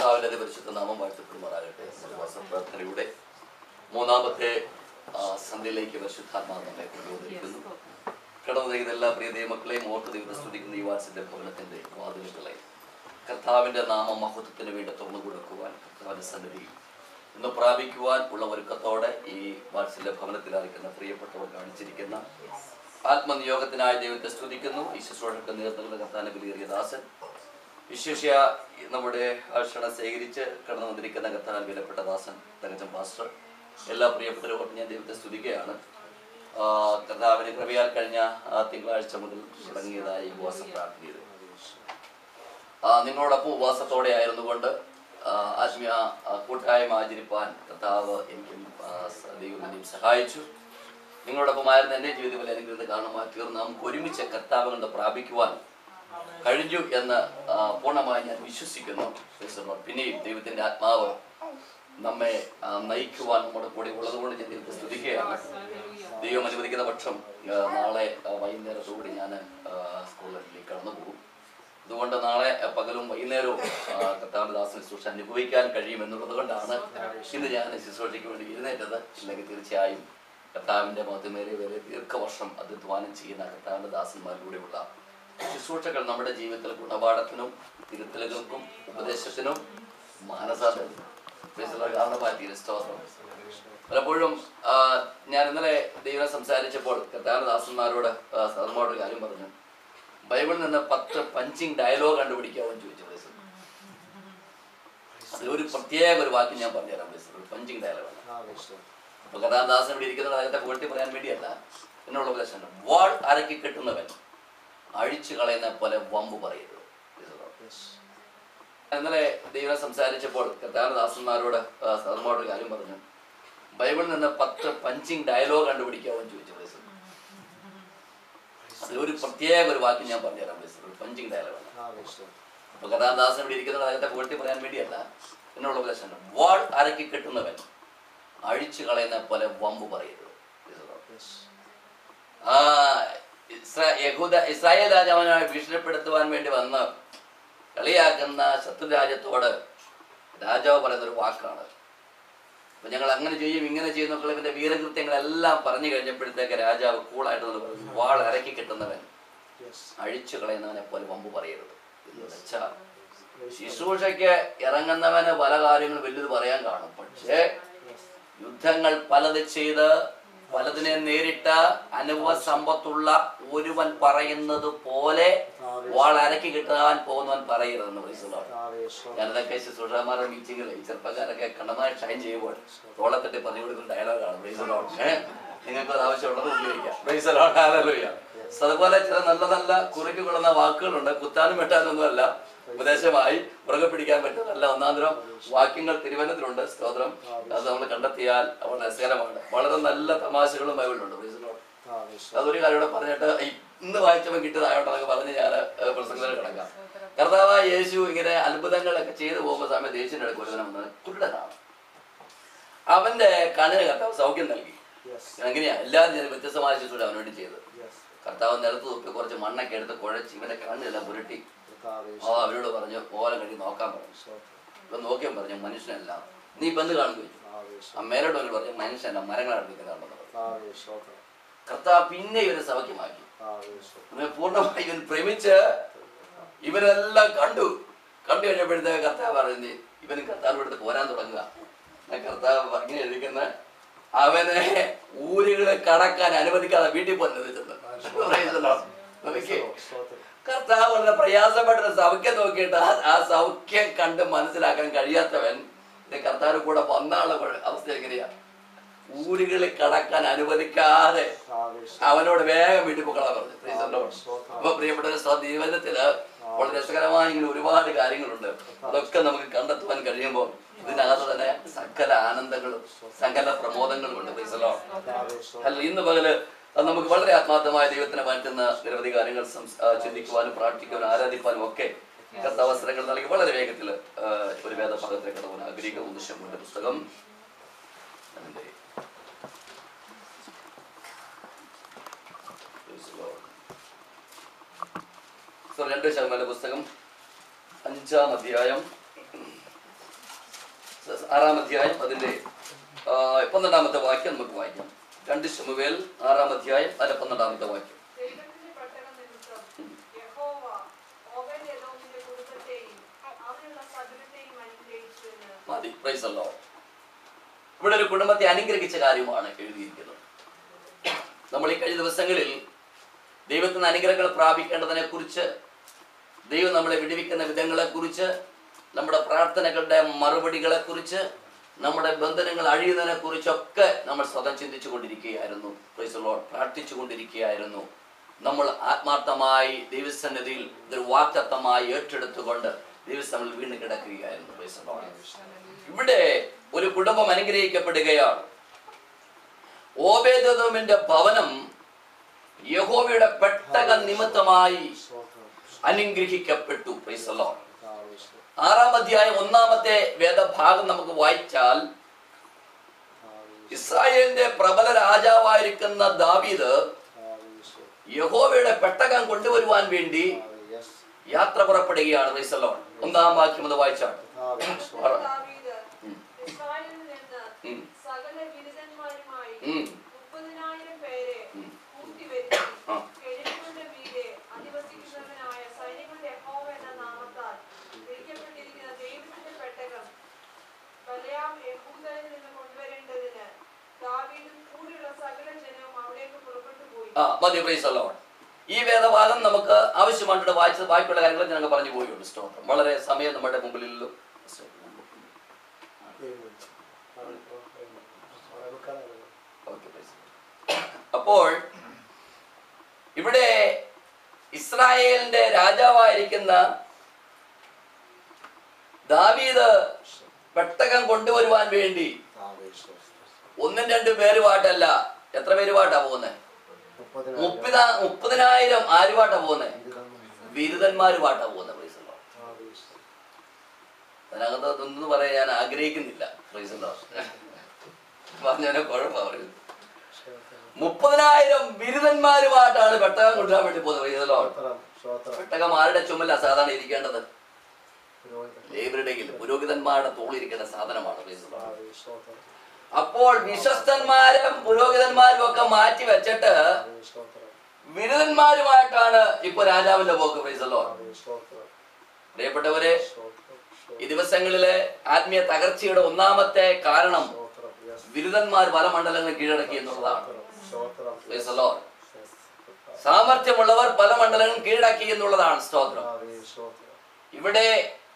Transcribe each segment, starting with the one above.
കർത്താവിന്റെ പരിശുദ്ധ നാമം വാഴ്ത്തപ്പെടുമാറാകട്ടെ ഉപവാസ പ്രാർത്ഥനയുടെ മൂന്നാമത്തെ ആ, സന്ധ്യയിലേക്ക് പരിശുദ്ധാത്മാവ് നമ്മെ കൊണ്ടുവന്നിരിക്കുന്നു കടന്നു നീങ്ങുന്ന എല്ലാ പ്രിയ ദൈവമക്കളെയും ഓർത്ത് ദൈവത്തെ സ്തുതിക്കുന്ന ഈ വാത്സല്യ ഭവനത്തിന്റെ വാതിലുകളെ കർത്താവിന്റെ നാമ മഹത്വത്തിന് വേണ്ടി തുറന്നു കൊടുക്കുവാൻ കർത്താവിന്റെ സന്നിധി ഇന്ന് പ്രാപിക്കുവാൻ ഉള്ള ഒരുക്കത്തോടെ ഈ വാത്സല്യ ഭവനത്തിൽ അറിയിക്കുന്ന പ്രിയപ്പെട്ടവർ കാണിച്ചിരിക്കുന്ന ആത്മനിയോഗത്തിനായി ദൈവത്തെ സ്തുതിക്കുന്നു ഈ ശുശ്രൂഷക്ക് നേതൃത്വം കർത്താവിന്റെ വിലയേറിയ ദാസൻ വിശേഷ്യ നമ്മുടെ ക്ഷണം സ്വീകരിച്ച് കടന്നു വന്നിരിക്കുന്ന കർത്താൻ വിലപ്പെട്ട ദാസൻ തങ്കച്ചൻ പാസ്റ്റർ എല്ലാ പ്രിയപ്പെട്ടവരോടും ഞാൻ ദൈവത്തെ സ്തുതിക്കുകയാണ് ആ, കർത്താവിന് കൃപയാൽ കഴിഞ്ഞ ആ, തിങ്കളാഴ്ച മുതൽ തുടങ്ങിയതായി ഉപവാസ പ്രാർത്ഥനയത് ആ, നിങ്ങളോടൊപ്പം ഉപവാസത്തോടെ ആയിരുന്നുകൊണ്ട് ആ, ആത്മീയ ആ, കൂട്ടായ്മ ആചരിപ്പാൻ കർത്താവ് എനിക്കും ആ, സ- ദൈവം എന്നെയും സഹായിച്ചു നിങ്ങളോടൊപ്പമായിരുന്ന എൻ്റെ ജീവിതത്തിൽ അനുഗ്രഹത്തെ കാരണമായി തീർന്ന് നമുക്ക് ഒരുമിച്ച് കർത്താവ് കൊണ്ട് പ്രാപിക്കുവാൻ കഴിഞ്ഞു എന്ന് ആ, പൂർണ്ണമായി ഞാൻ വിശ്വസിക്കുന്നു Praise the Lord. പിന്നെയും ദൈവത്തിന്റെ ആത്മാവ് നമ്മെ ആ, നയിക്കുവാൻ നമ്മുടെ കൂടെ ഉള്ളതുകൊണ്ട് ഞാൻ ദൈവത്തെ സ്തുതിക്കുകയാണ് ദൈവം അനുവദിക്കുന്ന പക്ഷം ആ, നാളെ ആ, വൈകുന്നേരത്തോടെ ഞാൻ സ്കൂളിലേക്ക് കടന്നു പോകും അതുകൊണ്ട് നാളെ ആ, പകലും വൈകുന്നേരവും കർത്താവിന്റെ ദാസന ശുശ്രൂഷ അനുഭവിക്കാൻ കഴിയും എന്നുള്ളത് കൊണ്ടാണ് ഇന്ന് ഞാൻ ശുശ്രൂഷയ്ക്ക് വേണ്ടി എഴുന്നേറ്റത് ഇല്ലെങ്കിൽ തീർച്ചയായും കർത്താവിന്റെ മധുമേറിയ വരെ ദീർഘവർഷം അധ്വാനം ചെയ്യുന്ന കർത്താവിന്റെ ദാസന്മാരിലൂടെയുള്ള ശുശ്രൂഷകൾ നമ്മുടെ ജീവിതത്തിൽ ഗുണപാഠത്തിനും തിരുത്തലുകൾക്കും ഉപദേശത്തിനും മാനസാന്തരത്തിനും കാരണമായി തീരും സ്തോത്രം പലപ്പോഴും ആ, ഞാൻ ഇന്നലെ ദൈവം സംസാരിച്ചപ്പോൾ കർത്താവിന്റെ ദാസന്മാരോട് ആ, സഹോദരന്മാരോട് ഒരു കാര്യം പറഞ്ഞു ബൈബിളിൽ നിന്ന് പത്ത് പഞ്ചിങ് ഡയലോഗ് കണ്ടുപിടിക്കാമോ എന്ന് ചോദിച്ചു പ്രൈസ്. അതിലൊരു പ്രത്യേക ഒരു വാക്ക് ഞാൻ പറഞ്ഞുതരാം പ്രൈസ്. ഒരു പഞ്ചിങ് ഡയലോഗാണ് അപ്പൊ കഥാദാസൻ ഇവിടെ ഇരിക്കുന്നത് അദ്ദേഹത്തെ പുകഴ്ത്തി പറയാൻ വേണ്ടിയല്ല എന്നുള്ള ഉപദേശം വാൾ അരക്കി കെട്ടുന്നവൻ അഴിച്ചു കളയുന്ന പോലെ വമ്പ് പറയരുത് ഇന്നലെ ദൈവം സംസാരിച്ചപ്പോൾ കർത്താവിന്റെ ദാസന്മാരോട് ആ, സഹോദരന്മാരോട് ഒരു കാര്യം പറഞ്ഞു ബൈബിളിൽ നിന്ന് പത്ത് പഞ്ചിങ് ഡയലോഗ് കണ്ടുപിടിക്കാമോ എന്ന് ചോദിച്ചു പ്രൈസ്. അതിലൊരു പ്രത്യേക ഒരു വാക്ക് ഞാൻ പറഞ്ഞുതരാം പ്രൈസ്. ഒരു പഞ്ചിങ് ഡയലോഗാണ് അപ്പൊ കഥാദാസൻ ഇവിടെ ഇരിക്കുന്നത് അദ്ദേഹത്തെ പുകഴ്ത്തി പറയാൻ വേണ്ടിയല്ല എന്നുള്ള ഉപദേശം വാൾ അരക്കി കെട്ടുന്നവൻ അഴിച്ചു കളയുന്ന പോലെ വമ്പ് പറയരുത് ആ ഇസ്രാ- യഹൂദ ഇസ്രായേൽ രാജാവിനെ ഭീഷണിപ്പെടുത്തുവാൻ വേണ്ടി വന്ന് കളിയാക്കുന്ന ശത്രു രാജ്യത്തോട് രാജാവ് പറയുന്ന ഒരു വാക്കാണ് അപ്പൊ ഞങ്ങൾ അങ്ങനെ ചെയ്യും ഇങ്ങനെ ചെയ്യും എന്നൊക്കെ ഇവന്റെ വീരകൃത്യങ്ങളെല്ലാം പറഞ്ഞു കഴിഞ്ഞപ്പോഴത്തേക്ക് രാജാവ് കൂളായിട്ട് നിന്ന് പറഞ്ഞു വാൾ ഇറക്കി കിട്ടുന്നവൻ അഴിച്ചു കളയുന്നവനെ പോലെ വമ്പ് പറയരുത് എന്ന് വെച്ചാൽ ശുശ്രൂഷയ്ക്ക് ഇറങ്ങുന്നവന് പല കാര്യങ്ങളും വലുത് പറയാൻ കാണും പക്ഷേ യുദ്ധങ്ങൾ പലത് ചെയ്ത് പലതിനെ നേരിട്ട അനുഭവ സമ്പത്തുള്ള ഒരുവൻ പറയുന്നത് പോലെ വാൾ അരക്കി കിട്ടാൻ പോകുന്നവൻ പറയരുതെന്ന് വിളിച്ചതാണ് ഞാനതൊക്കെ ശുശ്രൂഷമാരുടെ മീറ്റിംഗിൽ ഈ ചെറുപ്പക്കാരൊക്കെ കണ്ടമായി ഷൈൻ ചെയ്യുമ്പോൾ തോളത്തട്ടി പറഞ്ഞു കൊടുക്കുന്ന ഡയലോഗാണ് പ്രൈസലോൺ നിങ്ങൾക്ക് അത് ആവശ്യമുള്ളത് ഉപയോഗിക്കാം പ്രൈസലോൺ ഹാലലുയ്യ അതുപോലെ ചില നല്ല നല്ല കുറിക്ക് കൊള്ളുന്ന വാക്കുകളുണ്ട് കുത്താനും വെട്ടാനൊന്നും അല്ല ഉപദേശമായി പുറകെ പിടിക്കാൻ പറ്റുന്നതല്ല ഒന്നാം തരം വാക്യങ്ങൾ തിരുവനന്തപുരമുണ്ട് സ്തോത്രം അത് നമ്മൾ കണ്ടെത്തിയാൽ വളരെ രസകരമാണ് വളരെ നല്ല തമാശകളും ബൈബിളിലുണ്ട് Praise the Lord. അതൊരു കാര്യം കൂടെ പറഞ്ഞിട്ട് ഈ- ഇന്ന് വായിച്ചവൻ കിട്ടിയതായോട്ടെന്നൊക്കെ പറഞ്ഞ് ഞാൻ പ്രസംഗത്തിൽ കിടക്കാം കർത്താവ് യേശു ഇങ്ങനെ അത്ഭുതങ്ങളൊക്കെ ചെയ്തു പോകുന്ന സമയത്ത് യേശുവിന്റെ അടുത്ത് ഒരുവനം വന്നത് കുരുടനാണ് അവന്റെ കണ്ണിന് കർത്താവ് സൗഖ്യം നൽകി എങ്ങനെയാ എല്ലാവരും ഞാൻ വ്യത്യസ്തമായ ശുശ്രൂഷ അവന് വേണ്ടി ചെയ്തത് കർത്താവ് നിലത്ത് തുപ്പി കുറച്ച് മണ്ണൊക്കെ എടുത്ത് കുഴച്ച് ഇവന്റെ കണ്ണെല്ലാം പുരട്ടി ആ അവരോട് പറഞ്ഞു ഓല കണ്ടി നോക്കാൻ പറഞ്ഞു ഇപ്പൊ നോക്കിയാൻ പറഞ്ഞു മനുഷ്യനല്ല നീ ഇപ്പൊ എന്ത് കാണുന്നു ചോദിച്ചു ആ മേലോട്ട് അവര് പറഞ്ഞു മനുഷ്യനല്ല മരങ്ങൾ അടുപ്പിക്കുന്നുണ്ടെന്ന് പറഞ്ഞു കർത്താവ് പിന്നെ ഇവരെ സൗഖ്യമാക്കി ഇവനെ പൂർണ്ണമായി ഇവൻ പ്രേമിച്ച് ഇവരെല്ലാം കണ്ടു കണ്ടു കഴിഞ്ഞപ്പോഴത്തേക്ക് കർത്താവ് പറഞ്ഞു ഇവന് കർത്താവ് എടുത്ത് പോരാൻ തുടങ്ങുക ആ കർത്താവ് ഇങ്ങനെ എഴുതിക്കുന്ന അവനെ ഊരുകളെ കടക്കാൻ അനുവദിക്കാതെ വീട്ടിൽ പോകുന്നത് കർത്താവ് വളരെ പ്രയാസപ്പെട്ട സൗഖ്യം നോക്കിയിട്ട് ആ ആ സൗഖ്യം കണ്ട് മനസ്സിലാക്കാൻ കഴിയാത്തവൻ ഇത് കർത്താവ് കൂടെ വന്നാളെ അവസ്ഥ എങ്ങനെയാ ഊരുകളിൽ കടക്കാൻ അനുവദിക്കാതെ അവനോട് വേഗം വീട്ടിൽ പൊക്കളാൻ പറഞ്ഞു Praise the Lord. അപ്പൊ പ്രിയപ്പെട്ട ജീവിതത്തില് വളരെ രസകരമായ ഇങ്ങനെ ഒരുപാട് കാര്യങ്ങളുണ്ട് അതൊക്കെ നമുക്ക് കണ്ടെത്തുവാൻ കഴിയുമ്പോൾ ഇതിനകത്ത് തന്നെ സകല ആനന്ദങ്ങളും സകല പ്രമോദങ്ങളും ഉണ്ട് Praise the Lord. അല്ല ഇന്ന് പകല് അത് നമുക്ക് വളരെ ആത്മാർത്ഥമായ ദൈവത്തിനെ മാറ്റുന്ന നിരവധി കാര്യങ്ങൾ സംസ്- ആ, ചിന്തിക്കുവാനും പ്രാർത്ഥിക്കുവാനും ആരാധിക്കുവാനും ഒക്കെ കർത്ത അവസരങ്ങൾ നൽകി വളരെ വേഗത്തിൽ ഒരു വേദഭാഗത്തിലേക്ക് കടക്കാൻ ആഗ്രഹിക്കുന്ന ഉദ്ദേശമുണ്ട് പുസ്തകം അതിന്റെ Praise the Lord. So, രണ്ട് ശതമാന പുസ്തകം അഞ്ചാം അധ്യായം ആറാം അധ്യായം അതിന്റെ ആ, പന്ത്രണ്ടാമത്തെ വാക്യം നമുക്ക് വായിക്കാം രണ്ട് ശമുവേൽ ആറാം അധ്യായം അതിന്റെ പന്ത്രണ്ടാമത്തെ വാക്യം ദൈവത്തിന്റെ പെട്ടകം നിമിത്തം യഹോവ ഓബേദ്ഏദോമിന്റെ കുടുംബത്തെയും അവനുള്ള സകലത്തെയും അനുഗ്രഹിച്ചു എന്ന് മതി പ്രൈസ് അല്ലോ ഇവിടെ ഒരു കുടുംബത്തെ അനുഗ്രഹിച്ച കാര്യമാണ് എഴുതിയിരിക്കുന്നത് നമ്മൾ ഈ കഴിഞ്ഞ ദിവസങ്ങളിൽ ദൈവത്തിന് അനുഗ്രഹങ്ങൾ പ്രാപിക്കേണ്ടതിനെ കുറിച്ച് ദൈവം നമ്മളെ വിടുവിക്കുന്ന വിധങ്ങളെ കുറിച്ച് നമ്മുടെ പ്രാർത്ഥനകളുടെ മറുപടികളെ കുറിച്ച് നമ്മുടെ ബന്ധനങ്ങൾ അഴിയുന്നതിനെ കുറിച്ചൊക്കെ നമ്മൾ സ്വതം ചിന്തിച്ചു കൊണ്ടിരിക്കുകയായിരുന്നു പ്രൈസ് ലോഡ് പ്രാർത്ഥിച്ചു കൊണ്ടിരിക്കുകയായിരുന്നു നമ്മൾ ആത്മാർത്ഥമായി ദൈവസന്നിധിയിൽ ഇതൊരു വാക്തത്വമായി ഏറ്റെടുത്തുകൊണ്ട് ദൈവസന്നിധിയിൽ വീണ് കിടക്കുകയായിരുന്നു പ്രൈസ് ലോഡ് ഇവിടെ ഒരു കുടുംബം അനുഗ്രഹിക്കപ്പെടുകയാണ് ഓബേദോമിന്റെ ഭവനം യഹോവയുടെ പെട്ടക നിമിത്തമായി അനുഗ്രഹിക്കപ്പെട്ടു Praise the Lord. ആറാം അധ്യായം ഒന്നാമത്തെ വേദഭാഗം നമുക്ക് വായിച്ചാൽ ഇസ്രായേലിന്റെ പ്രബല രാജാവായിരിക്കുന്ന ദാവീദ് യഹോവയുടെ പെട്ടകം കൊണ്ടുവരുവാൻ വേണ്ടി യാത്ര പുറപ്പെടുകയാണ് Praise the Lord. ഒന്നാം വാക്യം അത് വായിച്ചാണ് ദാവീദ് ഉം. ഇസ്രായേലിൽ നിന്ന് ഉം. സകല ബിരുദന്മാരുമായി ഉം. മുപ്പതിനായിരം പേരെ ഉം. കൂട്ടിവരുത്തി ആ. കിഴക്കുകളുടെ മീതെ അധിവസിക്കുന്നവനായ സൈന്യങ്ങളുടെ യഹോവ എന്ന നാമത്താൽ വിളിക്കപ്പെട്ടിരിക്കുന്ന ദൈവത്തിന്റെ പെട്ടകം ബലയാം യഹൂദയിൽ നിന്ന് കൊണ്ടുവരേണ്ടതിന് ദാവീദും കൂടിയുള്ള സകല ജനവും അവിടേക്ക് പുറപ്പെട്ടു പോയി ആ മതി പ്രൈസ് അല്ലോൺ ഈ വേദഭാഗം നമുക്ക് ആവശ്യമായിട്ട് വായിച്ചത് ബാക്കിയുള്ള കാര്യങ്ങൾ ഞങ്ങൾ പറഞ്ഞു പോയുള്ളൂ സ്തോത്രം വളരെ സമയം നമ്മുടെ മുമ്പിലല്ലോ ഓക്കെ പ്രൈസ് അപ്പോൾ ഇവിടെ ഇസ്രായേലിന്റെ രാജാവായിരിക്കുന്ന ദാവീദ് പെട്ടകം കൊണ്ടുവരുവാൻ വേണ്ടി ഒന്നും രണ്ടും പേരുപാട്ടല്ല എത്ര പേരുപാട്ടാ പോകുന്നത് മുപ്പതാ മുപ്പതിനായിരം ആരുപാട്ടാ പോകുന്നത് ബിരുദന്മാരുപാട്ടാ പോകുന്നത് പ്രൈസ് അല്ലോ അതിനകത്ത് അതൊന്നും പറയാൻ ഞാൻ ആഗ്രഹിക്കുന്നില്ല പ്രൈസ് അല്ലോ പറഞ്ഞതിനെ കുഴപ്പമാ പറയുന്നത് മുപ്പതിനായിരം ബിരുദന്മാരുമായിട്ടാണ് പെട്ടകം കൊണ്ടുവരാൻ വേണ്ടി പോകുന്നത് പ്രൈസ് അല്ലോ പെട്ടകം ആരുടെ ചുമല സാധാരണ ഇരിക്കേണ്ടത് ലേബറുടെയിൽ പുരോഹിതന്മാരുടെ തോളിരിക്കേണ്ട സാധനമാണ് പ്രൈസ് അല്ലോ അപ്പോൾ വിശ്വസ്തന്മാരും പുരോഹിതന്മാരും ഒക്കെ മാറ്റി വെച്ചിട്ട് ബിരുദന്മാരുമായിട്ടാണ് ഇപ്പൊ രാജാവിന്റെ പോക്ക് പ്രൈസല്ലോ പ്രിയപ്പെട്ടവരെ ഈ ദിവസങ്ങളിലെ ആത്മീയ തകർച്ചയുടെ ഒന്നാമത്തെ കാരണം ബിരുദന്മാർ പല മണ്ഡലങ്ങൾ കീഴടക്കി എന്നുള്ളതാണ് Praise the Lord. സാമർഥ്യമുള്ളവർ പല മണ്ഡലങ്ങളും കീഴടക്കി എന്നുള്ളതാണ് സ്തോത്രം ഇവിടെ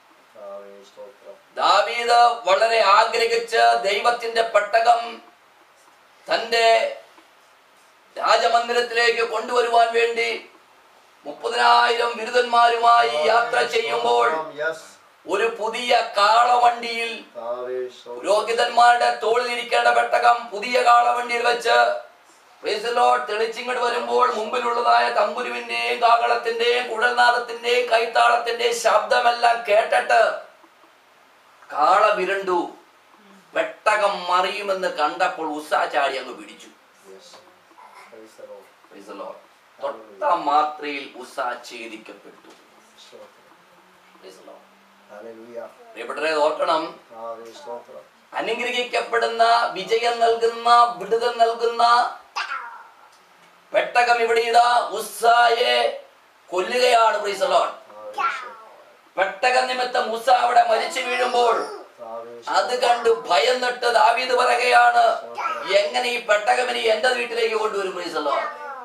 ദാവീദ് വളരെ ആഗ്രഹിച്ച് ദൈവത്തിന്റെ പെട്ടകം തന്റെ രാജമന്ദിരത്തിലേക്ക് കൊണ്ടുവരുവാൻ വേണ്ടി മുപ്പതിനായിരം ബിരുദന്മാരുമായി യാത്ര ചെയ്യുമ്പോൾ ഒരു പുതിയ കാളവണ്ടിയിൽ പുരോഹിതന്മാരുടെ തോളിലിരിക്കേണ്ട പെട്ടകം പുതിയ കാളവണ്ടിയിൽ വെച്ച് Praise the Lord. തെളിച്ചിങ്ങോട്ട് വരുമ്പോൾ മുമ്പിലുള്ളതായ തമ്പുരുവിന്റെയും കാകളത്തിന്റെയും കുഴൽനാദത്തിന്റെയും കൈത്താളത്തിന്റെയും ശബ്ദമെല്ലാം കേട്ടിട്ട് കാള വിരണ്ടു പെട്ടകം മറിയുമെന്ന് കണ്ടപ്പോൾ ഉത്സാ ചാടി അങ്ങ് പിടിച്ചു Praise the Lord. തൊട്ട മാത്രയിൽ ഉത്സാ ഛേദിക്കപ്പെട്ടു Praise the Lord. പ്രിയപ്പെട്ടവരെ ഓർക്കണം അനുഗ്രഹിക്കപ്പെടുന്ന വിജയം നൽകുന്ന വിടുതൽ നൽകുന്ന പെട്ടകം ഇവിടെ ഇതാ ഉസ്സായെ കൊല്ലുകയാണ് Praise the Lord. പെട്ടക നിമിത്തം ഉസ്സ അവിടെ മരിച്ചു വീഴുമ്പോൾ അത് കണ്ട് ഭയന്നിട്ട് ദാവീദ് പറയുകയാണ് എങ്ങനെ ഈ പെട്ടകം ഇനി എന്റെ വീട്ടിലേക്ക് കൊണ്ടുവരും Praise the Lord.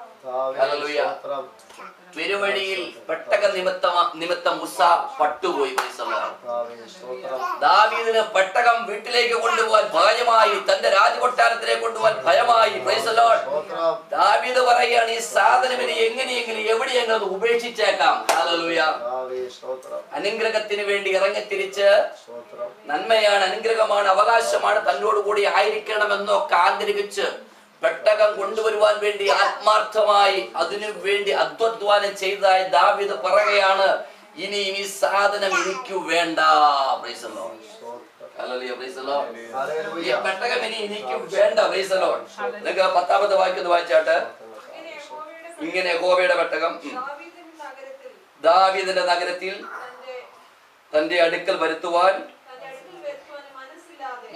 പെരുവഴിയിൽ പെട്ടക നിമിത്തം നിമിത്തം ഉസ്സ പട്ടുപോയി Praise the Lord. ദാവീദിന് പെട്ടകം വീട്ടിലേക്ക് കൊണ്ടുപോകാൻ ഭയമായി തന്റെ രാജകൊട്ടാരത്തിലേക്ക് കൊണ്ടുപോകാൻ ഭയമായി Praise the Lord. ദാവീദ് പറയുകയാണ് ഈ സാധനം ഇനി എങ്ങനെയെങ്കിലും എവിടെയെങ്കിലും അത് ഉപേക്ഷിച്ചേക്കാം Hallelujah. അനുഗ്രഹത്തിന് വേണ്ടി ഇറങ്ങിത്തിരിച്ച് നന്മയാണ് അനുഗ്രഹമാണ് അവകാശമാണ് തന്നോട് കൂടി ആയിരിക്കണമെന്നൊക്കെ ആഗ്രഹിച്ച് പെട്ടകം കൊണ്ടുവരുവാൻ വേണ്ടി ആത്മാർത്ഥമായി അതിനു വേണ്ടി അധ്വാനം ചെയ്തതായി ദാവീദ് പറയുകയാണ് ഇനി ഈ സാധനം എനിക്ക് വേണ്ട Praise the Lord. Hallelujah. Praise the Lord. ഈ പെട്ടകം ഇനി എനിക്ക് വേണ്ട Praise the Lord. നിങ്ങൾക്ക് പത്താമത്തെ വാക്യം ഒന്ന് വായിച്ചാട്ട് ഇങ്ങനെ യഹോവയുടെ ഇങ്ങനെ യഹോവയുടെ പെട്ടകം ഉം. ദാവീദിന്റെ നഗരത്തിൽ ദാവീദിന്റെ നഗരത്തിൽ തന്റെ തന്റെ അടുക്കൽ വരുത്തുവാൻ തന്റെ അടുക്കൽ വരുത്തുവാൻ മനസ്സില്ലാതെ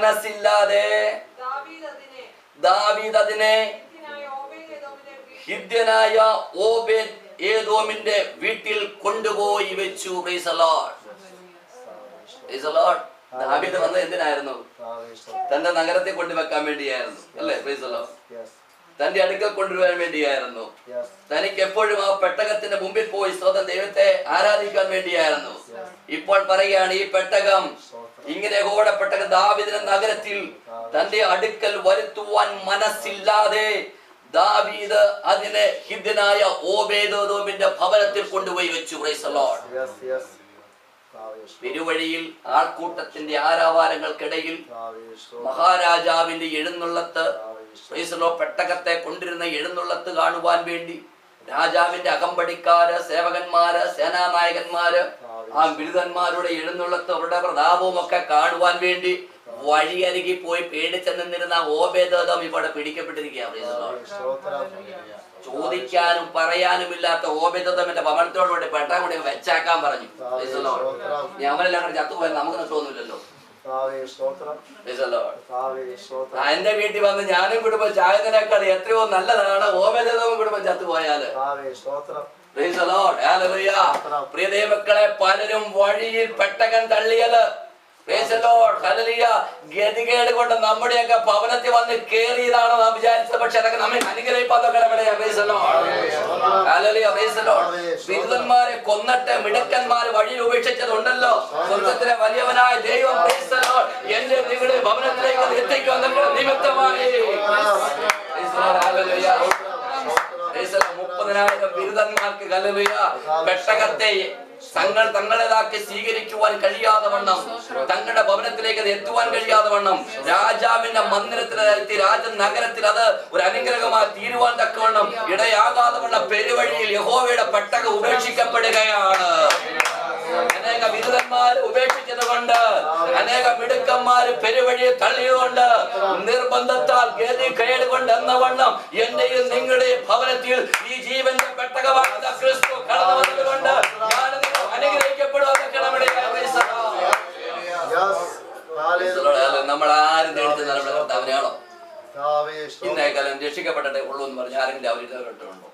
മനസ്സില്ലാതെ ദാവീദ് അതിനെ ദാവീദ് അതിനെ ഹിത്യനായ ഓബേദ്ഏദോമിന്റെ വീട്ടിൽ ഹിദ്യനായ ഓബേദ് ഏദോമിന്റെ വീട്ടിൽ കൊണ്ടുപോയി വെച്ചു Praise the Lord. Praise the Lord. ദാവീദ് വന്നത് എന്തിനായിരുന്നു തന്റെ നഗരത്തെ കൊണ്ടുവെക്കാൻ വേണ്ടിയായിരുന്നു അല്ലേ Praise the Lord. തന്റെ അടുക്കൽ കൊണ്ടുവരാൻ വേണ്ടിയായിരുന്നു തനിക്ക് എപ്പോഴും ആ പെട്ടകത്തിന്റെ മുമ്പിൽ പോയി സ്വന്തം ദൈവത്തെ ആരാധിക്കാൻ വേണ്ടിയായിരുന്നു ഇപ്പോൾ പറയുകയാണ് ഈ പെട്ടകം ഇങ്ങനെ യഹോവയുടെ പെട്ടകം ദാവിദിന്റെ നഗരത്തിൽ തന്റെ അടുക്കൽ വരുത്തുവാൻ മനസ്സില്ലാതെ ദാവീദ് അതിനെ ഹിദ്യനായ ഓബേദോമിന്റെ ഭവനത്തിൽ കൊണ്ടുപോയി വെച്ചു Praise the Lord. പെരുവഴിയിൽ ആൾക്കൂട്ടത്തിന്റെ ആരാവാരങ്ങൾക്കിടയിൽ മഹാരാജാവിന്റെ എഴുന്നള്ളത്ത് Praise the Lord. പെട്ടകത്തെ കൊണ്ടിരുന്ന എഴുന്നള്ളത്ത് കാണുവാൻ വേണ്ടി രാജാവിന്റെ അകമ്പടിക്കാര് സേവകന്മാര് സേനാനായകന്മാര് ആ ബിരുദന്മാരുടെ എഴുന്നള്ളത്ത് അവരുടെ പ്രതാപവും ഒക്കെ കാണുവാൻ വേണ്ടി വഴിയരികി പോയി പേടിച്ചു നിന്നിരുന്ന ഓബേദം ഇവിടെ പിടിക്കപ്പെട്ടിരിക്കുക Praise the Lord. ചോദിക്കാനും പറയാനുമില്ലാത്ത ഓബേദമിന്റെ ഭവനത്തോടുകൂടി പെട്ടാൻ കൂടി വെച്ചാക്കാൻ പറഞ്ഞു Praise the Lord. ഇനി അവനെല്ലാം കൂടെ ചത്തുപോയാൽ നമുക്ക് നഷ്ടമൊന്നുമില്ലല്ലോ Praise the Lord. ആ, എന്റെ വീട്ടിൽ വന്ന് ഞാനും കുടുംബം ചാകുന്നതിനേക്കാൾ എത്രയോ നല്ലതാണ് ഓമേദവും കുടുംബം ചത്തുപോയാല് Praise the Lord. Hallelujah. പ്രിയ ദൈവമക്കളെ പലരും വഴിയിൽ പെട്ടകൻ തള്ളിയത് Praise the Lord. Hallelujah. ഗതികേട് കൊണ്ട് നമ്മുടെയൊക്കെ ഭവനത്തിൽ വന്ന് കേറിയതാണ് നാം വിചാരിച്ചത് പക്ഷെ അതൊക്കെ നമ്മെ അനുഗ്രഹിപ്പാതൊക്കെ Praise the Lord. Hallelujah. Praise the Lord. ബിരുദന്മാരെ കൊന്നിട്ട് മിടുക്കന്മാര് വഴിയിൽ ഉപേക്ഷിച്ചതുണ്ടല്ലോ സ്വർഗത്തിലെ വലിയവനായ ദൈവം Praise the Lord. എന്റെ നിങ്ങളുടെ ഭവനത്തിലേക്ക് അത് എത്തിക്കുവാൻ നിമിത്തമായി Praise the Lord. Hallelujah. Praise the Lord. മുപ്പതിനായിരം ബിരുദന്മാർക്ക് കലലുയ പെട്ടകത്തെ തങ്ങൾ തങ്ങളേതാക്കി സ്വീകരിക്കുവാൻ കഴിയാതെ വണ്ണം തങ്ങളുടെ ഭവനത്തിലേക്ക് അത് എത്തുവാൻ കഴിയാതെ വണ്ണം രാജാവിന്റെ മന്ദിരത്തിലെത്തി രാജ നഗരത്തിൽ അത് ഒരു അനുഗ്രഹമായി തീരുവാൻ തക്കവണ്ണം ഇടയാകാതെ വണ്ണം പെരുവഴിയിൽ യഹോവയുടെ പെട്ടകം ഉപേക്ഷിക്കപ്പെടുകയാണ് അനേക ബിരുദന്മാർ ഉപേക്ഷിച്ചത് കൊണ്ട് അനേക മിടുക്കന്മാർ പെരുവഴിയെ തള്ളിയതുകൊണ്ട് നിർബന്ധത്താൽ ഗതി കേടുകൊണ്ട് എന്ന വണ്ണം എന്റെയും നിങ്ങളുടെയും ഭവനത്തിൽ ഈ ജീവന്റെ പെട്ടകമാകുന്ന ക്രിസ്തു കടന്നു വന്നതുകൊണ്ട് ഞാൻ നിങ്ങൾ അനുഗ്രഹിക്കപ്പെടുവാനൊക്കെ നമ്മുടെ നമ്മൾ ആരും നേടിച്ച് നമ്മുടെ കർത്താവിനെയാണോ ഇന്നേക്കാലം രക്ഷിക്കപ്പെട്ടിട്ടേ ഉള്ളൂ എന്ന് പറഞ്ഞ് ആരെങ്കിലും അവരുടെ കേട്ടിട്ടുണ്ടോ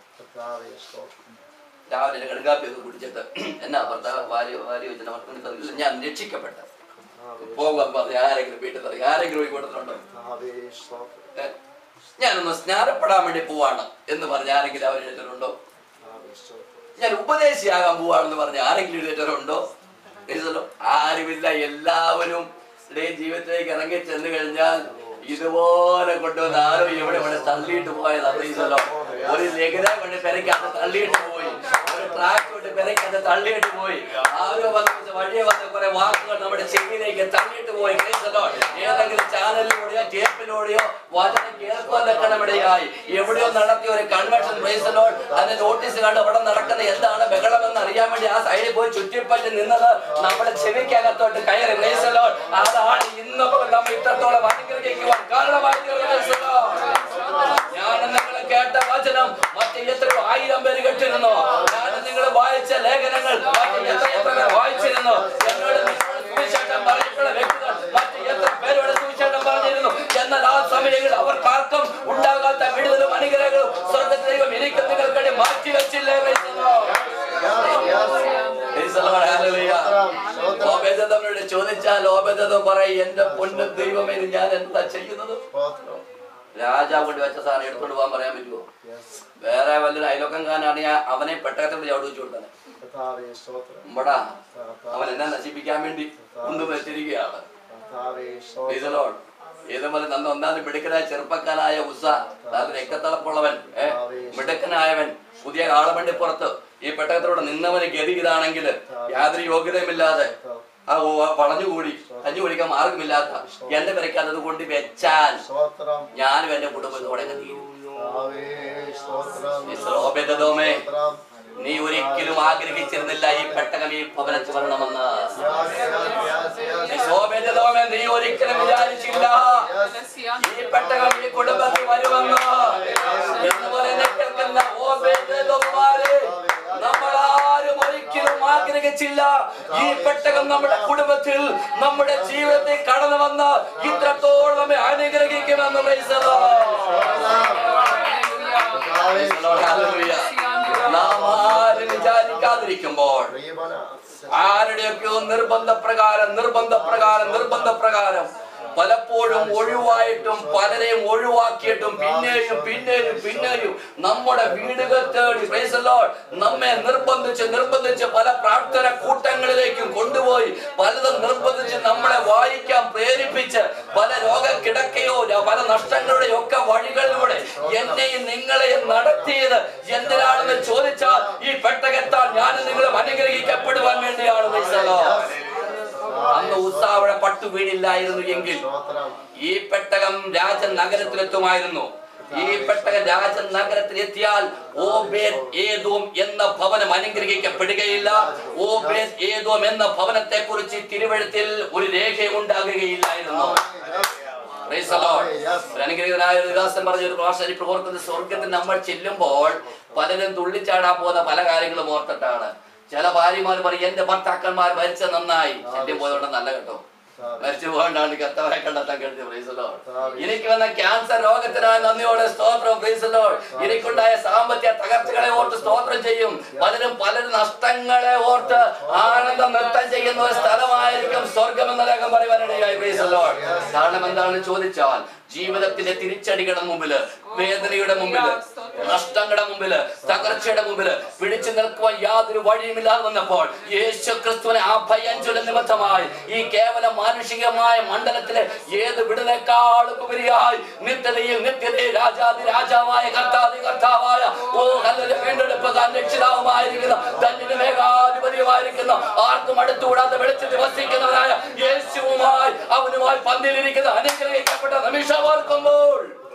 രാവിലെ കടുങ്കാപ്പി ഒക്കെ കുടിച്ചിട്ട് എന്നാ ഭർത്താവ് ഭാര്യ ഭാര്യ വെച്ചിട്ട് അവർക്ക് ഇല്ല ഞാൻ രക്ഷിക്കപ്പെട്ട പോകാൻ പറഞ്ഞ് ആരെങ്കിലും വീട്ടിൽ തറങ്ങി ആരെങ്കിലും പോയി കൊടുത്തിട്ടുണ്ടോ ഏ? ഞാനൊന്ന് സ്നാനപ്പെടാൻ വേണ്ടി പോവാണ് എന്ന് പറഞ്ഞ് ആരെങ്കിലും അവർ എഴുതിയിട്ടുണ്ടോ ഞാൻ ഉപദേശിയാകാൻ പോവാണെന്ന് പറഞ്ഞ് ആരെങ്കിലും എഴുതിയിട്ടുണ്ടോ എഴുതല്ലോ ആരുമില്ല എല്ലാവരും ഇടയിൽ ജീവിതത്തിലേക്ക് ഇറങ്ങി ചെന്ന് കഴിഞ്ഞാൽ ഇതുപോലെ കൊണ്ടുവന്ന് ആരോ ഇവിടെ ഇവിടെ തള്ളിയിട്ട് പോയത് അറിയിച്ചല്ലോ ഒരു ലേഖനം കൊണ്ട് പെരയ്ക്കകത്ത് തള്ളിയിട്ട് പോയി ഒരു ട്രാക്ക് കൊണ്ട് പെരയ്ക്കകത്ത് തള്ളിയിട്ട് പോയി ആരോ വന്ന് വഴിയെ വന്ന കുറെ വാക്കുകൾ നമ്മുടെ ചെവിയിലേക്ക് തള്ളിയിട്ട് പോയി കേസല്ലോ ഏതെങ്കിലും ചാനലിലൂടെയോ ടേപ്പിലൂടെയോ വചനം കേൾക്കുവാനൊക്കെ നമ്മുടെയായി എവിടെയോ നടത്തിയ ഒരു കൺവെൻഷൻ പ്രൈസലോ അതിന്റെ നോട്ടീസ് കണ്ട് അവിടെ നടക്കുന്ന എന്താണ് ബഹളമെന്ന് അറിയാൻ വേണ്ടി ആ സൈഡിൽ പോയി ചുറ്റിപ്പറ്റി നിന്നത് നമ്മുടെ ചെവിക്കകത്തോട്ട് കയറി പ്രൈസലോ അതാണ് ഇന്നപ്പോൾ നമ്മൾ ഇത്രത്തോളം അനുഗ്രഹിക്കുവാൻ കാരണമായി ഞാൻ നിങ്ങൾ കേട്ട വചനം മറ്റ് എത്രയോ ആയിരം പേര് കേട്ടിരുന്നു ഞാൻ നിങ്ങൾ വായിച്ച ലേഖനങ്ങൾ മറ്റ് എത്ര എത്ര പേർ വായിച്ചിരുന്നു എന്നോട് നിങ്ങളോട് സുവിശേഷം പറഞ്ഞിട്ടുള്ള വ്യക്തികൾ മറ്റ് എത്ര പേരോട് സുവിശേഷം പറഞ്ഞിരുന്നു എന്നാൽ ആ സമയങ്ങളിൽ അവർക്കാർക്കും ഉണ്ടാകാത്ത വിടുതലും അനുഗ്രഹങ്ങളും സ്വർഗത്തിൽ ദൈവം എനിക്ക് നിങ്ങൾക്ക് വേണ്ടി മാറ്റി വെച്ചില്ലേ Praise the Lord. Praise the Lord. Hallelujah. ഓബേദത്തോട് ചോദിച്ചാൽ ഓബേദം പറയും എന്റെ പൊന്നു ദൈവമേ ഇത് ഞാൻ എന്താ ചെയ്യുന്നത് രാജാവ് കൊണ്ട് വെച്ച സാധനം എടുത്തോണ്ട് പോകാൻ പറയാൻ പറ്റുമോ വേറെ വല്ലൊരു അയലോക്കംകാരനാണെങ്കിൽ അവനെ പെട്ടകത്തോട് ചവിട് വെച്ചു കൊടുത്തനെ നമ്മടാ അവൻ എന്നെ നശിപ്പിക്കാൻ വേണ്ടി കൊണ്ടു വെച്ചിരിക്കുകയാണ് Praise the Lord. ഇതുപോലെ നന്ന ഒന്നാമത് മിടുക്കനായ ചെറുപ്പക്കാരായ ഉസ അതായത് രക്തത്തിളപ്പുള്ളവൻ ഏ മിടുക്കനായവൻ പുതിയ കാളവണ്ടി പുറത്ത് ഈ പെട്ടകത്തിലൂടെ നിന്നവന് ഗതി ഇതാണെങ്കിൽ യാതൊരു യോഗ്യതയുമില്ലാതെ ആ ഓ- വളഞ്ഞുകൂടി കഞ്ഞി കുടിക്കാൻ മാർഗമില്ലാത്ത എന്റെ പെരക്കത് കൊണ്ട് വെച്ചാൽ ഞാനും എന്റെ കുടുംബത്തോടെ അങ്ങ് തീരും മിസ്രോബെദോമേ, നീ ഒരിക്കലും ആഗ്രഹിച്ചിരുന്നില്ല ഈ പെട്ടകം ഈ ഭവനത്തിൽ വരണമെന്ന് മിസ്രോബെദോമേ, നീ ഒരിക്കലും വിചാരിച്ചില്ല ഈ പെട്ടകം ഈ കുടുംബത്തിൽ വരുമെന്ന് എന്നുപോലെ എന്നെ കേൾക്കുന്ന ഓബേദോമാരെ, നമ്മളാരും ഒരിക്കലും ആഗ്രഹിച്ചില്ല ആഗ്രഹിച്ചില്ല ഈ പെട്ടകം നമ്മുടെ കുടുംബത്തിൽ നമ്മുടെ ജീവിതത്തിൽ കടന്നു വന്ന് ഇത്രത്തോളം നമ്മെ അനുഗ്രഹിക്കുമെന്ന് praise the Lord. Praise the Lord. Hallelujah. നാം ആരും വിചാരിക്കാതിരിക്കുമ്പോൾ ആരുടെയൊക്കെയോ നിർബന്ധ പ്രകാരം നിർബന്ധ പ്രകാരം നിർബന്ധ പ്രകാരം പലപ്പോഴും ഒഴിവായിട്ടും പലരെയും ഒഴിവാക്കിയിട്ടും പിന്നെയും പിന്നെയും പിന്നെയും നമ്മുടെ വീടുകൾ തേടി praise the Lord, നമ്മെ നിർബന്ധിച്ച് നിർബന്ധിച്ച് പല പ്രാർത്ഥന കൂട്ടങ്ങളിലേക്കും കൊണ്ടുപോയി പലതും നിർബന്ധിച്ച് നമ്മളെ വായിക്കാൻ പ്രേരിപ്പിച്ച് പല രോഗക്കിടക്കയോ ര- പല നഷ്ടങ്ങളുടെയോ ഒക്കെ വഴികളിലൂടെ എന്നെയും നിങ്ങളെയും നടത്തിയത് എന്തിനാണെന്ന് ചോദിച്ചാൽ ഈ പെട്ടകത്താൽ ഞാൻ നിങ്ങളും അനുഗ്രഹിക്കപ്പെടുവാൻ വേണ്ടിയാണ് praise the Lord. അന്ന് ഉത്സാവഴ പട്ടു വീടില്ലായിരുന്നു എങ്കിൽ ഈ പെട്ടകം രാജ നഗരത്തിലെത്തുമായിരുന്നു ഈ പെട്ടകം രാജ നഗരത്തിൽ എത്തിയാൽ ഓബേദ് ഏതോം എന്ന ഭവനം അനുഗ്രഹിക്കപ്പെടുകയില്ല ഓബേദ് ഏതോം എന്ന ഭവനത്തെ കുറിച്ച് തിരുവഴുത്തിൽ ഒരു രേഖയും ഉണ്ടാകുകയില്ലായിരുന്നു Praise the Lord. ഒരു അനുഗ്രഹീതനായ ഒരു ദാസൻ പറഞ്ഞ ഒരു പ്രാവശ്യം ഇപ്പോൾ ഓർക്കുന്നത് സ്വർഗത്തിൽ നമ്മൾ ചെല്ലുമ്പോൾ പലരും തുള്ളിച്ചാടാൻ പോകുന്ന പല കാര്യങ്ങളും ഓർത്തിട്ടാണ് ചില ഭാര്യമാർ പറയും എന്റെ ഭർത്താക്കന്മാർ മരിച്ച നന്നായി ശല്യം പോയതുകൊണ്ട് നല്ല കേട്ടോ മരിച്ചു പോകണ്ടാണ് കത്തവരെ കണ്ടെത്താൻ കഴിച്ചു പ്രൈസലോ എനിക്ക് വന്ന ക്യാൻസർ രോഗത്തിനായ നന്ദിയോടെ സ്തോത്രം പ്രൈസലോ എനിക്കുണ്ടായ സാമ്പത്തിക തകർച്ചകളെ ഓർത്ത് സ്തോത്രം ചെയ്യും പലരും പലരും നഷ്ടങ്ങളെ ഓർത്ത് ആനന്ദം നൃത്തം ചെയ്യുന്ന ഒരു സ്ഥലമായിരിക്കും സ്വർഗം എന്നദ്ദേഹം പറയുവാനിടയായി പ്രൈസലോ കാരണം എന്താണെന്ന് ചോദിച്ചാൽ ജീവിതത്തിന്റെ തിരിച്ചടികളുടെ മുമ്പില് വേദനയുടെ മുമ്പില് നഷ്ടങ്ങളുടെ മുമ്പില് തകർച്ചയുടെ മുമ്പില് പിടിച്ചു നിൽക്കുവാൻ യാതൊരു വഴിയുമില്ലാതെ വന്നപ്പോൾ യേശു ക്രിസ്തുവിനെ അഭയം ചൊല്ല നിമിത്തമായി ഈ കേവല മാനുഷികമായ മണ്ഡലത്തിലെ ഏത് വിടുതേക്കാളും ഉപരിയായി നിത്യതയിൽ നിത്യതയിൽ രാജാതി രാജാവായ കർത്താതി കർത്താവായ ഓ ഹല്ലേലൂയ വീണ്ടെടുപ്പുകാരൻ രക്ഷിതാവുമായിരിക്കുന്ന ധന്യന് മേഘാധിപതിയുമായിരിക്കുന്ന ആർക്കും അടുത്തുകൂടാതെ വെളിച്ചത്തിൽ വസിക്കുന്നവനായ യേശുവുമായി അവനുമായി പന്തിയിലിരിക്കുന്ന അനുഗ്രഹിക്കപ്പെട്ട നിമിഷം ഓർക്കുമ്പോൾ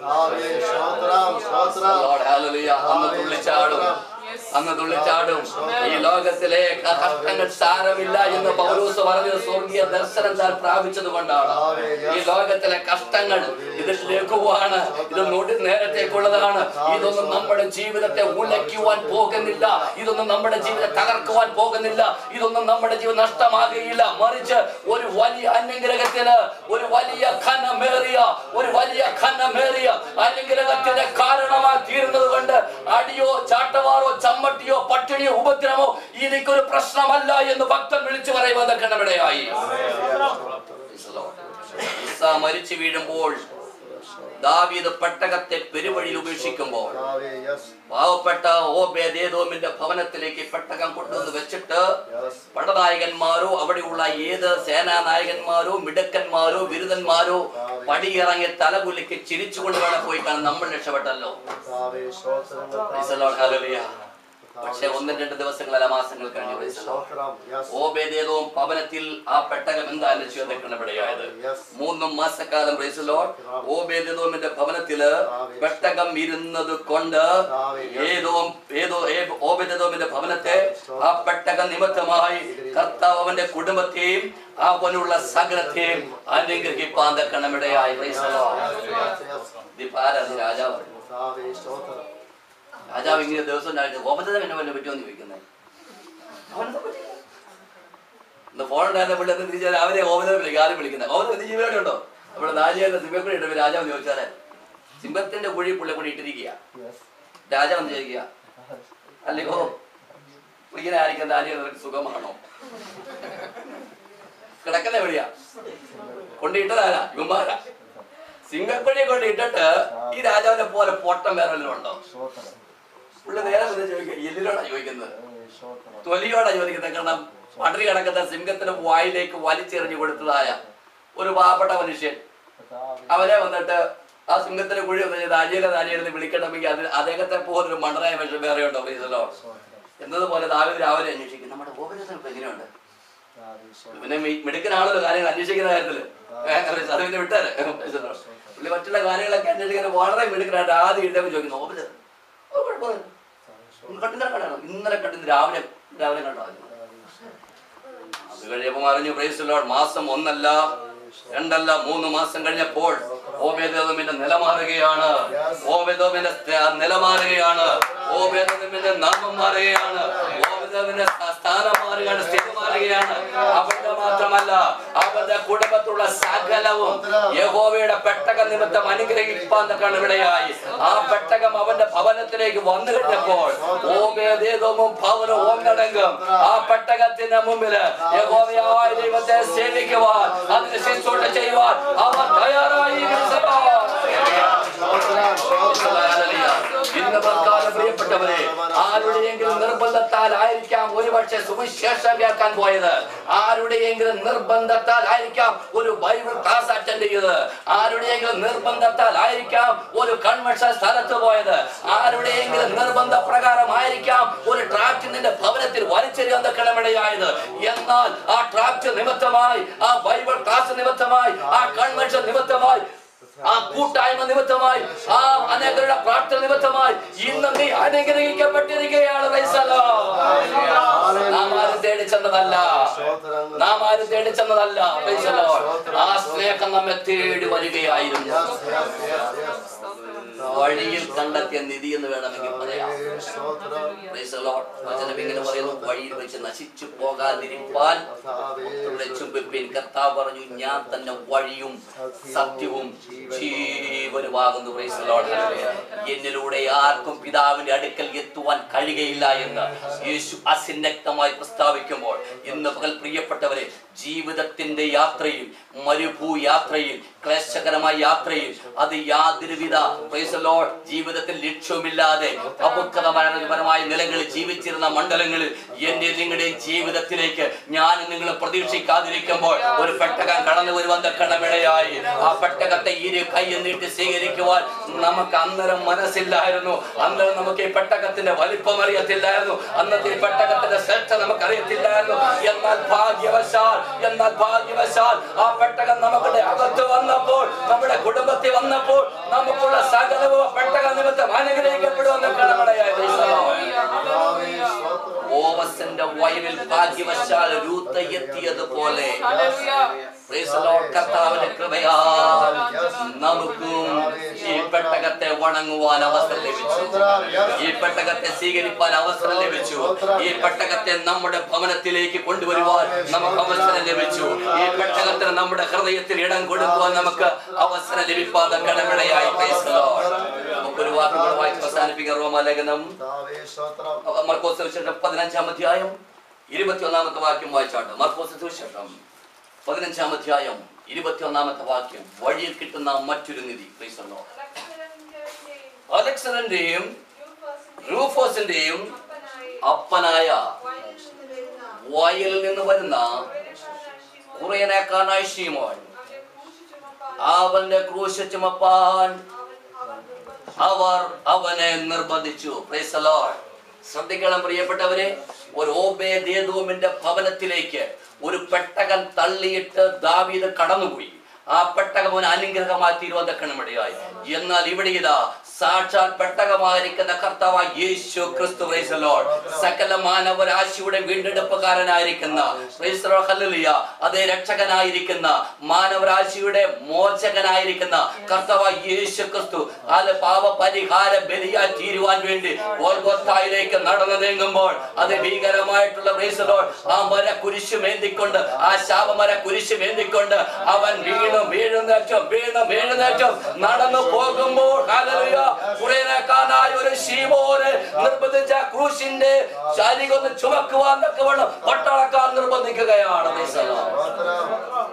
Lord, hallelujah. അന്ന് തുള്ളിച്ചാടും അങ്ങ് തുള്ളിച്ചാടും ഈ ലോകത്തിലെ ക- കഷ്ടങ്ങൾ സാരമില്ല എന്ന് പൗരൂസ് പറഞ്ഞത് സ്വർഗീയ ദർശനം താൻ പ്രാപിച്ചത് കൊണ്ടാണ് ഈ ലോകത്തിലെ കഷ്ടങ്ങൾ ഇത് ലഘുവാണ് ഇത് നൊടി നേരത്തേക്കുള്ളതാണ് ഇതൊന്നും നമ്മുടെ ജീവിതത്തെ ഉലയ്ക്കുവാൻ പോകുന്നില്ല ഇതൊന്നും നമ്മുടെ ജീവിതത്തെ തകർക്കുവാൻ പോകുന്നില്ല ഇതൊന്നും നമ്മുടെ ജീവിതം നഷ്ടമാകുകയില്ല മറിച്ച് ഒരു വലിയ അനുഗ്രഹത്തിന് ഒരു വലിയ ഖനമേറിയ ഒരു വലിയ ഖനമേറിയ അനുഗ്രഹത്തിന് കാരണമായി തീരുന്നത് കൊണ്ട് അടിയോ ചാട്ടവാറോ ചമ്മട്ടിയോ പട്ടിണിയോ ഉപദ്രവമോ എനിക്കൊരു പ്രശ്നമല്ല എന്ന് ഭക്തൻ വിളിച്ചു പറയുവാൻ കണ്ടവിടെയായി ഈസ മരിച്ചു വീഴുമ്പോൾ ദാവീദ് പെട്ടകത്തെ പെരുവഴിയിൽ ഉപേക്ഷിക്കുമ്പോൾ പാവപ്പെട്ട ഓബേദേദോമിന്റെ ഭവനത്തിലേക്ക് പെട്ടകം കൊണ്ടുവന്ന് വെച്ചിട്ട് പടനായകന്മാരോ അവിടെയുള്ള ഏത് സേനാനായകന്മാരോ മിടുക്കന്മാരോ ബിരുദന്മാരോ പടിയിറങ്ങി തലകുലിക്ക് ചിരിച്ചുകൊണ്ട് വേണം പോയി കാണാൻ നമ്മൾ രക്ഷപ്പെട്ടല്ലോ Praise the Lord. Hallelujah. പക്ഷെ ഒന്നും രണ്ട് ദിവസങ്ങളല്ല മാസങ്ങൾ കഴിഞ്ഞു Praise the Lord. ഓബേദേദോം ഭവനത്തിൽ ആ പെട്ടകം എന്തായാലും ചെയ്തിടയായത് മൂന്നും മാസക്കാലം പ്രൈസലോ ഓബേദേദോമിന്റെ ഭവനത്തില് പെട്ടകം ഇരുന്നത് കൊണ്ട് ഏതോ ഏതോ ഏ- ഓബേദേദോമിന്റെ ഭവനത്തെ ആ പെട്ടകം നിമിത്തമായി കർത്താവ് അവന്റെ കുടുംബത്തെയും അവനുള്ള സകലത്തെയും അനുഗ്രഹിപ്പാൻ തക്കണമിടയായി പ്രൈസലോ ദിപ്പാരാധി രാജാവ് രാജാവ് ഇങ്ങനെ ദിവസം ഉണ്ടായിട്ട് ഓപത്തെ എന്നെ വല്ല പറ്റുമെന്ന് ചോദിക്കുന്നത് അവനെന്താ പറ്റിയില്ല ഇന്ന് ഫോൺ ഉണ്ടായിരുന്ന പുള്ളി എന്താ തിരിച്ചാൽ അവരെ ഓമന വിളിക്കുക ആരും വിളിക്കുന്നത് ഓമന എന്ത് ജീവനോടെ ഉണ്ടോ നമ്മുടെ നാലിയുടെ സിംഹക്കുഴി ഇട്ടപ്പോൾ രാജാവ് ചോദിച്ചാല് സിംഹത്തിന്റെ കുഴി പുള്ളി കൂടി ഇട്ടിരിക്കുക രാജാവ് എന്ന് ചോദിക്കുക അല്ലയോ ഇങ്ങനെ ആയിരിക്കും ദാനിയേൽ നിനക്ക് സുഖമാണോ കിടക്കുന്ന എവിടെയാ കൊണ്ടിട്ടതാരാ ഇവന്മാരാ സിംഹക്കുഴി കൊണ്ട് ഇട്ടിട്ട് ഈ രാജാവിനെ പോലെ പൊട്ടം വേറെ വല്ലതും ഉണ്ടോ പുള്ളി നേരെ വന്ന് ചോദിക്കുക എല്ലിനോടാ ചോദിക്കുന്നത് തൊലിയോടാ ചോദിക്കുന്നത് കാരണം പടരി കിടക്കുന്ന സിംഹത്തിന് വായിലേക്ക് വലിച്ചെറിഞ്ഞു കൊടുത്തതായ ഒരു പാവപ്പെട്ട മനുഷ്യൻ അവരെ വന്നിട്ട് ആ സിംഹത്തിന് കുഴി വന്ന് ദാനിയലെ ദാനിയലിനെ വിളിക്കണമെങ്കിൽ അതിന് അദ്ദേഹത്തെ പോലെ ഒരു മണ്ടനായ മനുഷ്യൻ വേറെ ഉണ്ടോ പ്രീസലോ എന്നതുപോലെ ദാവിദ് രാവിലെ അന്വേഷിക്കും നമ്മുടെ ഗോപുരത്തിന് ഇപ്പൊ എങ്ങനെയുണ്ട് പിന്നെ മി- മിടുക്കനാണല്ലോ കാര്യങ്ങൾ അന്വേഷിക്കുന്ന കാര്യത്തില് അത് പിന്നെ വിട്ടാരെ പുള്ളി മറ്റുള്ള കാര്യങ്ങളൊക്കെ അന്വേഷിക്കാൻ വളരെ മിടുക്കനായിട്ട് ആദ്യം ഇട്ടപ്പോൾ ചോദിക്കുന്നു ഓപ്പറേഷൻ കുഴപ്പമില്ല കട്ടില്ല കണ്ടാണോ ഇന്നലെ കണ്ടിന്ന് രാവിലെ രാവിലെ കണ്ടോ അത് കഴിയപ്പോ അറിഞ്ഞു പ്രൈസ് ലോഡ് മാസം ഒന്നല്ല രണ്ടല്ല മൂന്ന് മാസം കഴിഞ്ഞപ്പോൾ ഓബേദോമിന്റെ നില മാറുകയാണ് ഓബേദോമിന്റെ സ്ഥ- നില മാറുകയാണ് ഓബേദോമിന്റെ നാമം മാറുകയാണ് ഓബേദോമിന്റെ സ്ഥാനം മാറുകയാണ് സ്ഥിതി മാറുകയാണ് അവന്റെ മാത്രമല്ല അവന്റെ കുടുംബത്തിലുള്ള സകലവും യഹോവയുടെ പെട്ടക നിമിത്തം അനുഗ്രഹിപ്പാൻ തക്കാണ് ഇവിടെയായി ആ പെട്ടകം അവന്റെ ഭവനത്തിലേക്ക് വന്നു കഴിഞ്ഞപ്പോൾ ഓമേതേതോമും ഭവനം ഒന്നടങ്കം ആ പെട്ടകത്തിന്റെ മുമ്പില് യഹോവയായ ദൈവത്തെ സേവിക്കുവാൻ അതിന് ശുശ്രൂഷ ചെയ്യുവാൻ അവർ തയ്യാറായി ഇന്ന് പ്രകാരം പ്രിയപ്പെട്ടവരെ ആരുടെയെങ്കിലും നിർബന്ധത്താൽ ആയിരിക്കാം ഒരുപക്ഷെ സുവിശേഷം കേൾക്കാൻ പോയത് ആരുടെയെങ്കിലും നിർബന്ധത്താൽ ആയിരിക്കാം ഒരു ബൈബിൾ ക്ലാസ് അറ്റൻഡ് ചെയ്തത് ആരുടെയെങ്കിലും നിർബന്ധത്താൽ ആയിരിക്കാം ഒരു കൺവെൻഷൻ സ്ഥലത്ത് പോയത് ആരുടെയെങ്കിലും നിർബന്ധ പ്രകാരം ആയിരിക്കാം ഒരു ട്രാക്ട് നിന്റെ ഭവനത്തിൽ വലിച്ചെറിയാൻ കിളമിടയായത് എന്നാൽ ആ ട്രാക്ട് നിമിത്തമായി ആ ബൈബിൾ ക്ലാസ് നിമിത്തമായി ആ കൺവെൻഷൻ നിമിത്തമായി ആ കൂട്ടായ്മ നിമിത്തമായി ആ അനേകരുടെ പ്രാർത്ഥന നിമിത്തമായി ഇന്ന് നീ അനുഗ്രഹിക്കപ്പെട്ടിരിക്കുകയാണ് Praise the Lord. നാം ആരും തേടി ചെന്നതല്ല നാം ആരും തേടി ചെന്നതല്ല Praise the Lord. ആ സ്നേഹം നമ്മെ തേടി വരികയായിരുന്നു വഴിയിൽ കണ്ടെത്തിയ നിധി എന്ന് വേണമെങ്കിൽ പറയാം Praise the Lord. വചനം ഇങ്ങനെ പറയുന്നു വഴിയിൽ വെച്ച് നശിച്ചു പോകാതിരിപ്പാൻ മുത്തുകളെ ചുംബിപ്പിൻ കർത്താവ് പറഞ്ഞു ഞാൻ തന്നെ വഴിയും സത്യവും ജീവനുമാകുന്നു Praise the Lord. Hallelujah. എന്നിലൂടെ ആർക്കും പിതാവിന്റെ അടുക്കൽ എത്തുവാൻ കഴിയുകയില്ല എന്ന് യേശു അസിന്നക്തമായി പ്രസ്താവിക്കുമ്പോൾ ഇന്ന് പകൽ പ്രിയപ്പെട്ടവരെ ജീവിതത്തിന്റെ യാത്രയിൽ മരുഭൂ യാത്രയിൽ ക്ലേശകരമായ യാത്രയിൽ അത് യാതൊരുവിധ praise the Lord, ജീവിതത്തിൽ ലക്ഷ്യമില്ലാതെ അപുക്കതപരമായ നിലങ്ങളിൽ ജീവിച്ചിരുന്ന മണ്ഡലങ്ങളിൽ എന്റെ നിങ്ങളുടെ ജീവിതത്തിലേക്ക് ഞാൻ നിങ്ങൾ പ്രതീക്ഷിക്കാതിരിക്കുമ്പോൾ ഒരു പെട്ടകം കടന്നു വരുവാൻ കടമിടയായി ആ പെട്ടകത്തെ ഇരു കൈ നീട്ടി സ്വീകരിക്കുവാൻ നമുക്ക് അന്നേരം മനസ്സില്ലായിരുന്നു അന്നേരം നമുക്ക് ഈ പെട്ടകത്തിന്റെ വലിപ്പം അറിയത്തില്ലായിരുന്നു അന്നത്തെ ഈ പെട്ടകത്തിന്റെ ശ്രേഷ്ഠ നമുക്ക് അറിയത്തില്ലായിരുന്നു എന്നാൽ ഭാഗ്യവശാൽ എന്നാൽ ഭാഗ്യവശാൽ ആ പെട്ടകം നമ്മുടെ അകത്ത് വന്നപ്പോൾ നമ്മുടെ കുടുംബത്തിൽ വന്നപ്പോൾ നമുക്കുള്ള സകലവും ആ പെട്ടക നിമിത്തം അനുഗ്രഹിക്കപ്പെടുമെന്ന് കടമടയായി ഓവസന്റെ വയലിൽ ഭാഗ്യവശാൽ രൂത്ത എത്തിയതുപോലെ Praise the Lord. കർത്താവിന്റെ കൃപയാൽ നമുക്കും ഈ പെട്ടകത്തെ വണങ്ങുവാൻ അവസരം ലഭിച്ചു ഈ പെട്ടകത്തെ സ്വീകരിപ്പാൻ അവസരം ലഭിച്ചു ഈ പെട്ടകത്തെ നമ്മുടെ ഭവനത്തിലേക്ക് കൊണ്ടുവരുവാൻ നമുക്ക് അവസരം ലഭിച്ചു ഈ പെട്ടകത്തിന് നമ്മുടെ ഹൃദയത്തിൽ ഇടം കൊടുക്കുവാൻ നമുക്ക് അവസരം ലഭിക്കാതെ കടമിടയായി Praise the Lord. നമുക്കൊരു വാക്കുകൾ വായിച്ച് അവസാനിപ്പിക്കാൻ റോമാലേഖനം മർക്കോസ് സുവിശേഷം പതിനഞ്ചാം അധ്യായം ഇരുപത്തിയൊന്നാമത്തെ വാക്യം വായിച്ചാട്ട് മർക്കോസ് സുവിശേഷം പതിനഞ്ചാം അധ്യായം ഇരുപത്തിയൊന്നാമത്തെ വാക്യം വഴിയിൽ കിട്ടുന്ന മറ്റൊരു നിധി Praise the Lord. അലക്സാണ്ടറിന്റെയും അലക്സറിന്റെയും യൂഫസിന്റെയും റൂഫോസിന്റെയും അപ്പനായി അപ്പനായ വയലിൽ നിന്ന് വരുന്ന വയലിൽ നിന്ന് കുറേനക്കാരനായ ശിമോൻ കുറയനേക്കാനായ ശീമോൻ അവന്റെ ക്രൂശ് ചുമപ്പാൻ അവന്റെ ക്രൂശ് ചുമപ്പാൻ അവൻ അവർ നിർബന്ധിച്ചു അവർ അവനെ നിർബന്ധിച്ചു Praise the Lord. ശ്രദ്ധിക്കണം പ്രിയപ്പെട്ടവരെ ഒരു ഓബേദേദോമിന്റെ ഭവനത്തിലേക്ക് ഒരു പെട്ടകൻ തള്ളിയിട്ട് ദാവീദ് കടന്നുപോയി ആ പെട്ടകം ഒരു അനുഗ്രഹമായി തീരുവാൻ തക്കണമിടയായി എന്നാൽ ഇവിടെ ഇതാ സാക്ഷാൽ പെട്ടകമായിരിക്കുന്ന കർത്താവായ യേശു ക്രിസ്തു Praise the Lord. സകല മാനവരാശിയുടെ വീണ്ടെടുപ്പുകാരനായിരിക്കുന്ന Praise the Lord. Hallelujah. അതേ രക്ഷകനായിരിക്കുന്ന മാനവരാശിയുടെ മോചകനായിരിക്കുന്ന കർത്താവായ യേശു ക്രിസ്തു അത് പാപ പരിഹാര ബലിയായി തീരുവാൻ വേണ്ടി ഗോൽഗോത്തായിലേക്ക് നടന്നു നീങ്ങുമ്പോൾ അത് ഭീകരമായിട്ടുള്ള Praise the Lord. ആ മര കുരിശ് മേന്തിക്കൊണ്ട് ആ ശാപമര കുരിശ് മേന്തിക്കൊണ്ട് അവൻ വീണു വീഴുന്നേറ്റം വീണു വീഴുന്നേറ്റം നടന്നു പോകുമ്പോൾ ഹല്ലേലൂയ കുറേനേക്കാനായ ഒരു ശീമോനെ നിർബന്ധിച്ച ക്രൂശിന്റെ ശാരീരികം ചുമക്കുവാൻ തക്കവണ്ണം പട്ടാളക്കാർ നിർബന്ധിക്കുകയാണ് Praise the Lord.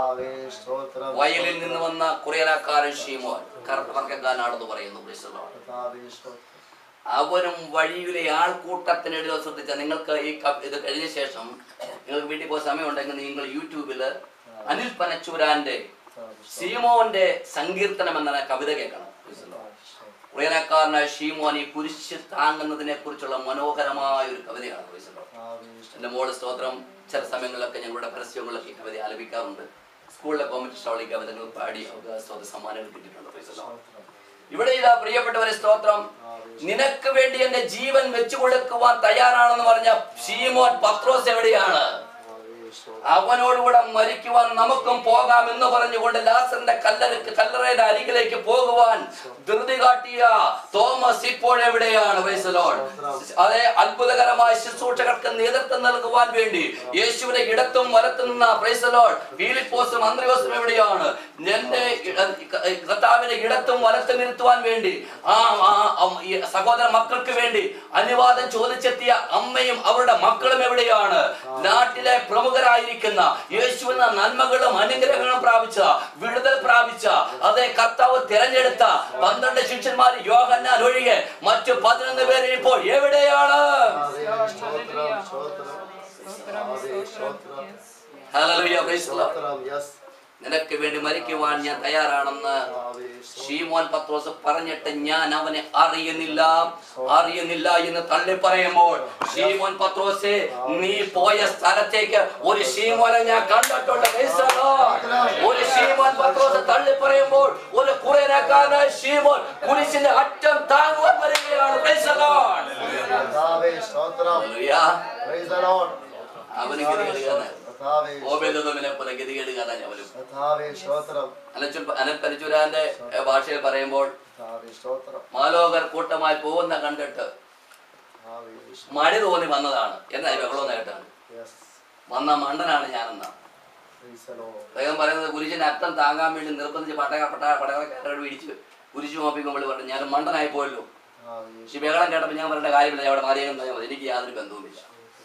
വയലിൽ നിന്ന് വന്ന കുറേനക്കാരൻ ശീമോൻ കർത്തവർക്കാനാണെന്ന് പറയുന്നു Praise the Lord. അവരും വഴിയിലെ ആൾക്കൂട്ടത്തിനിടയിൽ ശ്രദ്ധിച്ച നിങ്ങൾക്ക് ഈ ക- ഇത് കഴിഞ്ഞ ശേഷം നിങ്ങൾക്ക് വീട്ടിൽ പോയ സമയമുണ്ടെങ്കിൽ നിങ്ങൾ യൂട്യൂബില് അനിൽ പനച്ചൂരാന്റെ സീമോന്റെ സങ്കീർത്തനം എന്ന കവിത കേൾക്കണം ഉയരക്കാരനായ ഷീമോൻ ഈ കുരിശ് താങ്ങുന്നതിനെ കുറിച്ചുള്ള മനോഹരമായ ഒരു കവിതയാണ് Praise the Lord. എന്റെ മോള് സ്തോത്രം ചില സമയങ്ങളിലൊക്കെ ഞങ്ങളുടെ പരസ്യങ്ങളിലൊക്കെ ഈ കവിത ആലപിക്കാറുണ്ട് സ്കൂളിലെ കോമ്പറ്റീഷൻ അവൾ ഈ കവിതകൾ പാടി അവർക്ക് സ്തോത്ര സമ്മാനങ്ങൾ കിട്ടിയിട്ടുണ്ട് Praise the Lord. ഇവിടെ ഇതാ പ്രിയപ്പെട്ടവരെ സ്തോത്രം നിനക്ക് വേണ്ടി എന്റെ ജീവൻ വെച്ചു കൊടുക്കുവാൻ തയ്യാറാണെന്ന് പറഞ്ഞ ഷീമോൻ പത്രോസ് എവിടെയാണ് സ്തോത്രം. അവനോടുകൂടെ മരിക്കുവാൻ നമുക്കും പോകാം എന്ന് പറഞ്ഞുകൊണ്ട് ലാസറിന്റെ കല്ലറക്ക് കല്ലറയുടെ അരികിലേക്ക് പോകുവാൻ ധൃതി കാട്ടിയ തോമസ് ഇപ്പോൾ എവിടെയാണ് Praise the Lord. അതെ അത്ഭുതകരമായ ശുശ്രൂഷകൾക്ക് നേതൃത്വം നൽകുവാൻ വേണ്ടി യേശുവിനെ ഇടത്തും വലത്തും നിന്ന Praise the Lord. ഫിലിപ്പോസും അന്ത്രയോസും എവിടെയാണ് എന്റെ ഇട- കർത്താവിനെ ഇടത്തും വലത്തും ഇരുത്തുവാൻ വേണ്ടി ആ ആ, അം- ഈ സഹോദര മക്കൾക്ക് വേണ്ടി അനുവാദം ചോദിച്ചെത്തിയ അമ്മയും അവരുടെ മക്കളും എവിടെയാണ് നാട്ടിലെ പ്രമുഖരായിരിക്കുന്ന യേശുവിನ നന്മകളും അനുഗ്രഹങ്ങളും പ്രാപിച്ച വിടുതൽ പ്രാപിച്ച അതേ കർത്താവ് തിരഞ്ഞെടുത്ത പന്ത്രണ്ട് ശിഷ്യന്മാർ യോഹന്നാൻ ഒഴികെ മറ്റു പതിനൊന്ന് പേര് ഇപ്പോൾ എവിടെയാണ് കർത്താവേ, സ്തോത്രം, സ്തോത്രം. കർത്താവേ, സ്തോത്രം. Hallelujah, praise the Lord. സ്തോത്രം, yes. നിനക്ക് വേണ്ടി മരിക്കുവാൻ ഞാൻ തയ്യാറാണെന്ന് കർത്താവേ, സ്തോത്രം. ഷീമോൻ പത്രോസ് പറഞ്ഞിട്ട് ഞാൻ അവനെ അറിയുന്നില്ല അറിയുന്നില്ല എന്ന് തള്ളി പറയുമ്പോൾ ഷീമോൻ പത്രോസെ നീ പോയ സ്ഥലത്തേക്ക് ഒരു ഷീമോനെ ഞാൻ കണ്ടിട്ടുണ്ട് Praise the Lord. ഒരു ഷീമോൻ പത്രോസ് തള്ളി പറയുമ്പോൾ ഒരു കുറേനക്കാരനായ ഷീമോൻ കുരിശിന്റെ അറ്റം താങ്ങുവാൻ വരികയാണ് Praise the Lord. കർത്താവേ, സ്തോത്രം. Hallelujah. Praise the Lord. അവന് ഗതികേടുകാരൻ കർത്താവേ, ഓബേദോമിനെ പോലെ ഗതികേടുകാരൻ അവനും കർത്താവേ, സ്തോത്രം. അനച്ചുൽ അനൽ പരിചുരാന്റെ ഭാഷയിൽ പറയുമ്പോൾ കർത്താവേ, സ്തോത്രം. മാലോകർ കൂട്ടമായി പോകുന്ന കണ്ടിട്ട് കർത്താവേ, സ്തോത്രം. മടി തോന്നി വന്നതാണ് എന്നാ ബഹളോ നേട്ടാണ് Yes. വന്ന മണ്ടനാണ് ഞാനെന്ന Praise the Lord. അദ്ദേഹം പറയുന്നത് കുരിശിന്റെ അറ്റം താങ്ങാൻ വേണ്ടി നിർബന്ധിച്ച് പട്ടക പട്ട പടകക്കാരോട് പിടിച്ച് കുരിശു നോപ്പിക്കുമ്പോൾ പറഞ്ഞു ഞാൻ മണ്ടനായി പോയല്ലോ കർത്താവേ, പക്ഷെ ബഹളം കേട്ടപ്പോൾ ഞാൻ പറയേണ്ട കാര്യമില്ല ഞാൻ അവിടെ മാറിയെന്ന് പറഞ്ഞാൽ മതി എനിക്ക് യാതൊരു ബന്ധവുമില്ല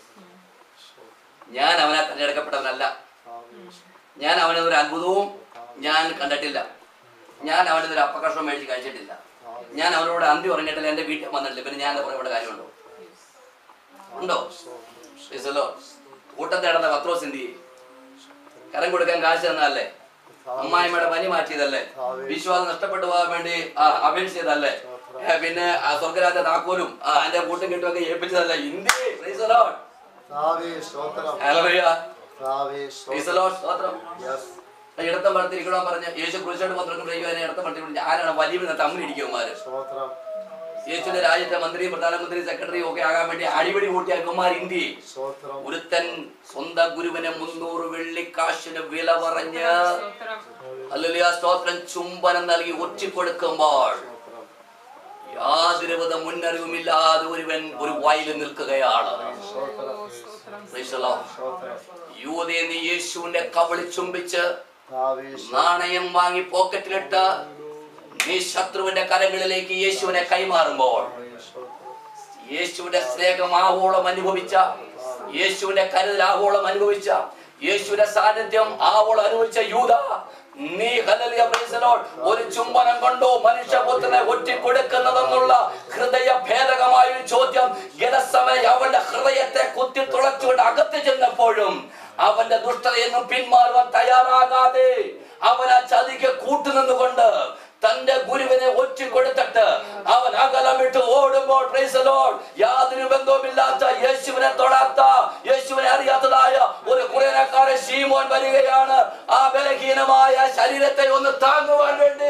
ഞാൻ അവനെ തിരഞ്ഞെടുക്കപ്പെട്ടവനല്ല കർത്താവേ, ഞാൻ അവനൊരു അത്ഭുതവും ഞാൻ കണ്ടിട്ടില്ല ഞാൻ അവനൊരു അപ്പകർഷം മേടിച്ച് കഴിച്ചിട്ടില്ല ഞാൻ അവനോട് അന്തി ഉറങ്ങിയിട്ടില്ല എൻ്റെ വീട്ടിൽ വന്നിട്ടില്ല പിന്നെ ഞാൻ പറയേണ്ട കാര്യമുണ്ടോ ഉണ്ടോ Praise the Lord. കൂട്ടത്തെ നടന്ന പത്രോസ് എന്ത് ചെയ്യും കരം കൊടുക്കാൻ കാശ് തന്നല്ലേ അമ്മായിമ്മയുടെ പനി മാറ്റിയതല്ലേ വിശ്വാസം നഷ്ടപ്പെട്ടു പോകാൻ വേണ്ടി ആ, അപേക്ഷിച്ചതല്ലേ ഏ, പിന്നെ ആ സ്വർഗരാജ താക്കോലും ആ, എന്റെ കൂട്ടും കിട്ടുമൊക്കെ ഏൽപ്പിച്ചതല്ലേ ഇന്ത്യ Praise the Lord. കർത്താവേ, സ്തോത്രം. Hallelujah. കർത്താവേ, Praise the സ്തോത്രം. Lord. സ്തോത്രം Yes. ഇടത്തം വളർത്തിരിക്കണം പറഞ്ഞ് യേശു കുറിച്ചോട് പന്ത്രണ്ട് പറയുവാൻ ഇടത്തം വളർത്തി ആരാണ് വലിയ തമ്മിലിരിക്കുമാര് സ്തോത്രം. യേശുവിന്റെ രാജ്യത്തെ മന്ത്രിയും പ്രധാനമന്ത്രി സെക്രട്ടറിയും ഒക്കെ ആകാൻ വേണ്ടി അടിപിടി കൂട്ടിയ കുമാർ ഇന്ത്യ സ്തോത്രം. ഒരുത്തൻ സ്വന്തം ഗുരുവിനെ മുന്നൂറ് വെള്ളിക്കാശിന് വില പറഞ്ഞ് അല്ലെങ്കിൽ സ്തോത്രം ചുംബനം നൽകി ഒറ്റിക്കൊടുക്കുമ്പോൾ സ്തോത്രം. യാതൊരുവിധ മുന്നറിവുമില്ലാതെ ഒരുവൻ ഒരു വയലിൽ നിൽക്കുകയാണ് സ്തോത്രം. Praise the Lord. സ്തോത്രം. യൂതേ നീ യേശുവിന്റെ കവളി ചുംബിച്ച് കർത്താവേ, നാണയം വാങ്ങി പോക്കറ്റിലിട്ട് നീ ശത്രുവിന്റെ കരങ്ങളിലേക്ക് യേശുവിനെ കൈമാറുമ്പോൾ സ്തോത്രം. യേശുവിന്റെ സ്നേഹം ആവോളം അനുഭവിച്ച യേശുവിന്റെ കരുതൽ ആവോളം അനുഭവിച്ച യേശുവിന്റെ സാന്നിധ്യം ആവോളം അനുഭവിച്ച യൂത നീ ഹല്ലേലൂയ, praise the Lord. ഒരു ചുംബനം കൊണ്ടോ മനുഷ്യപുത്രനെ ഒറ്റിക്കൊടുക്കുന്നതെന്നുള്ള ഹൃദയ ഭേദകമായ ഒരു ചോദ്യം ഗതസമയ അവന്റെ ഹൃദയത്തെ കുത്തി തുളച്ചുകൊണ്ട് അകത്ത് ചെന്നപ്പോഴും അവന്റെ ദുഷ്ടതയെന്നും പിന്മാറുവാൻ തയ്യാറാകാതെ അവൻ ആ ചതിക്ക് കൂട്ടുനിന്നുകൊണ്ട് തന്റെ ഗുരുവിനെ ഒറ്റിക്കൊടുത്തിട്ട് അവൻ അകലം വിട്ട് ഓടുമ്പോൾ praise the Lord, യാതൊരു ബന്ധവുമില്ലാത്ത യേശുവിനെ തൊടാത്ത യേശുവിനെ അറിയാത്തതായ ഒരു കുറേനക്കാരൻ ശീമോൻ വരികയാണ് ആ ബലഹീനമായ ശരീരത്തെ ഒന്ന് താങ്ങുവാൻ വേണ്ടി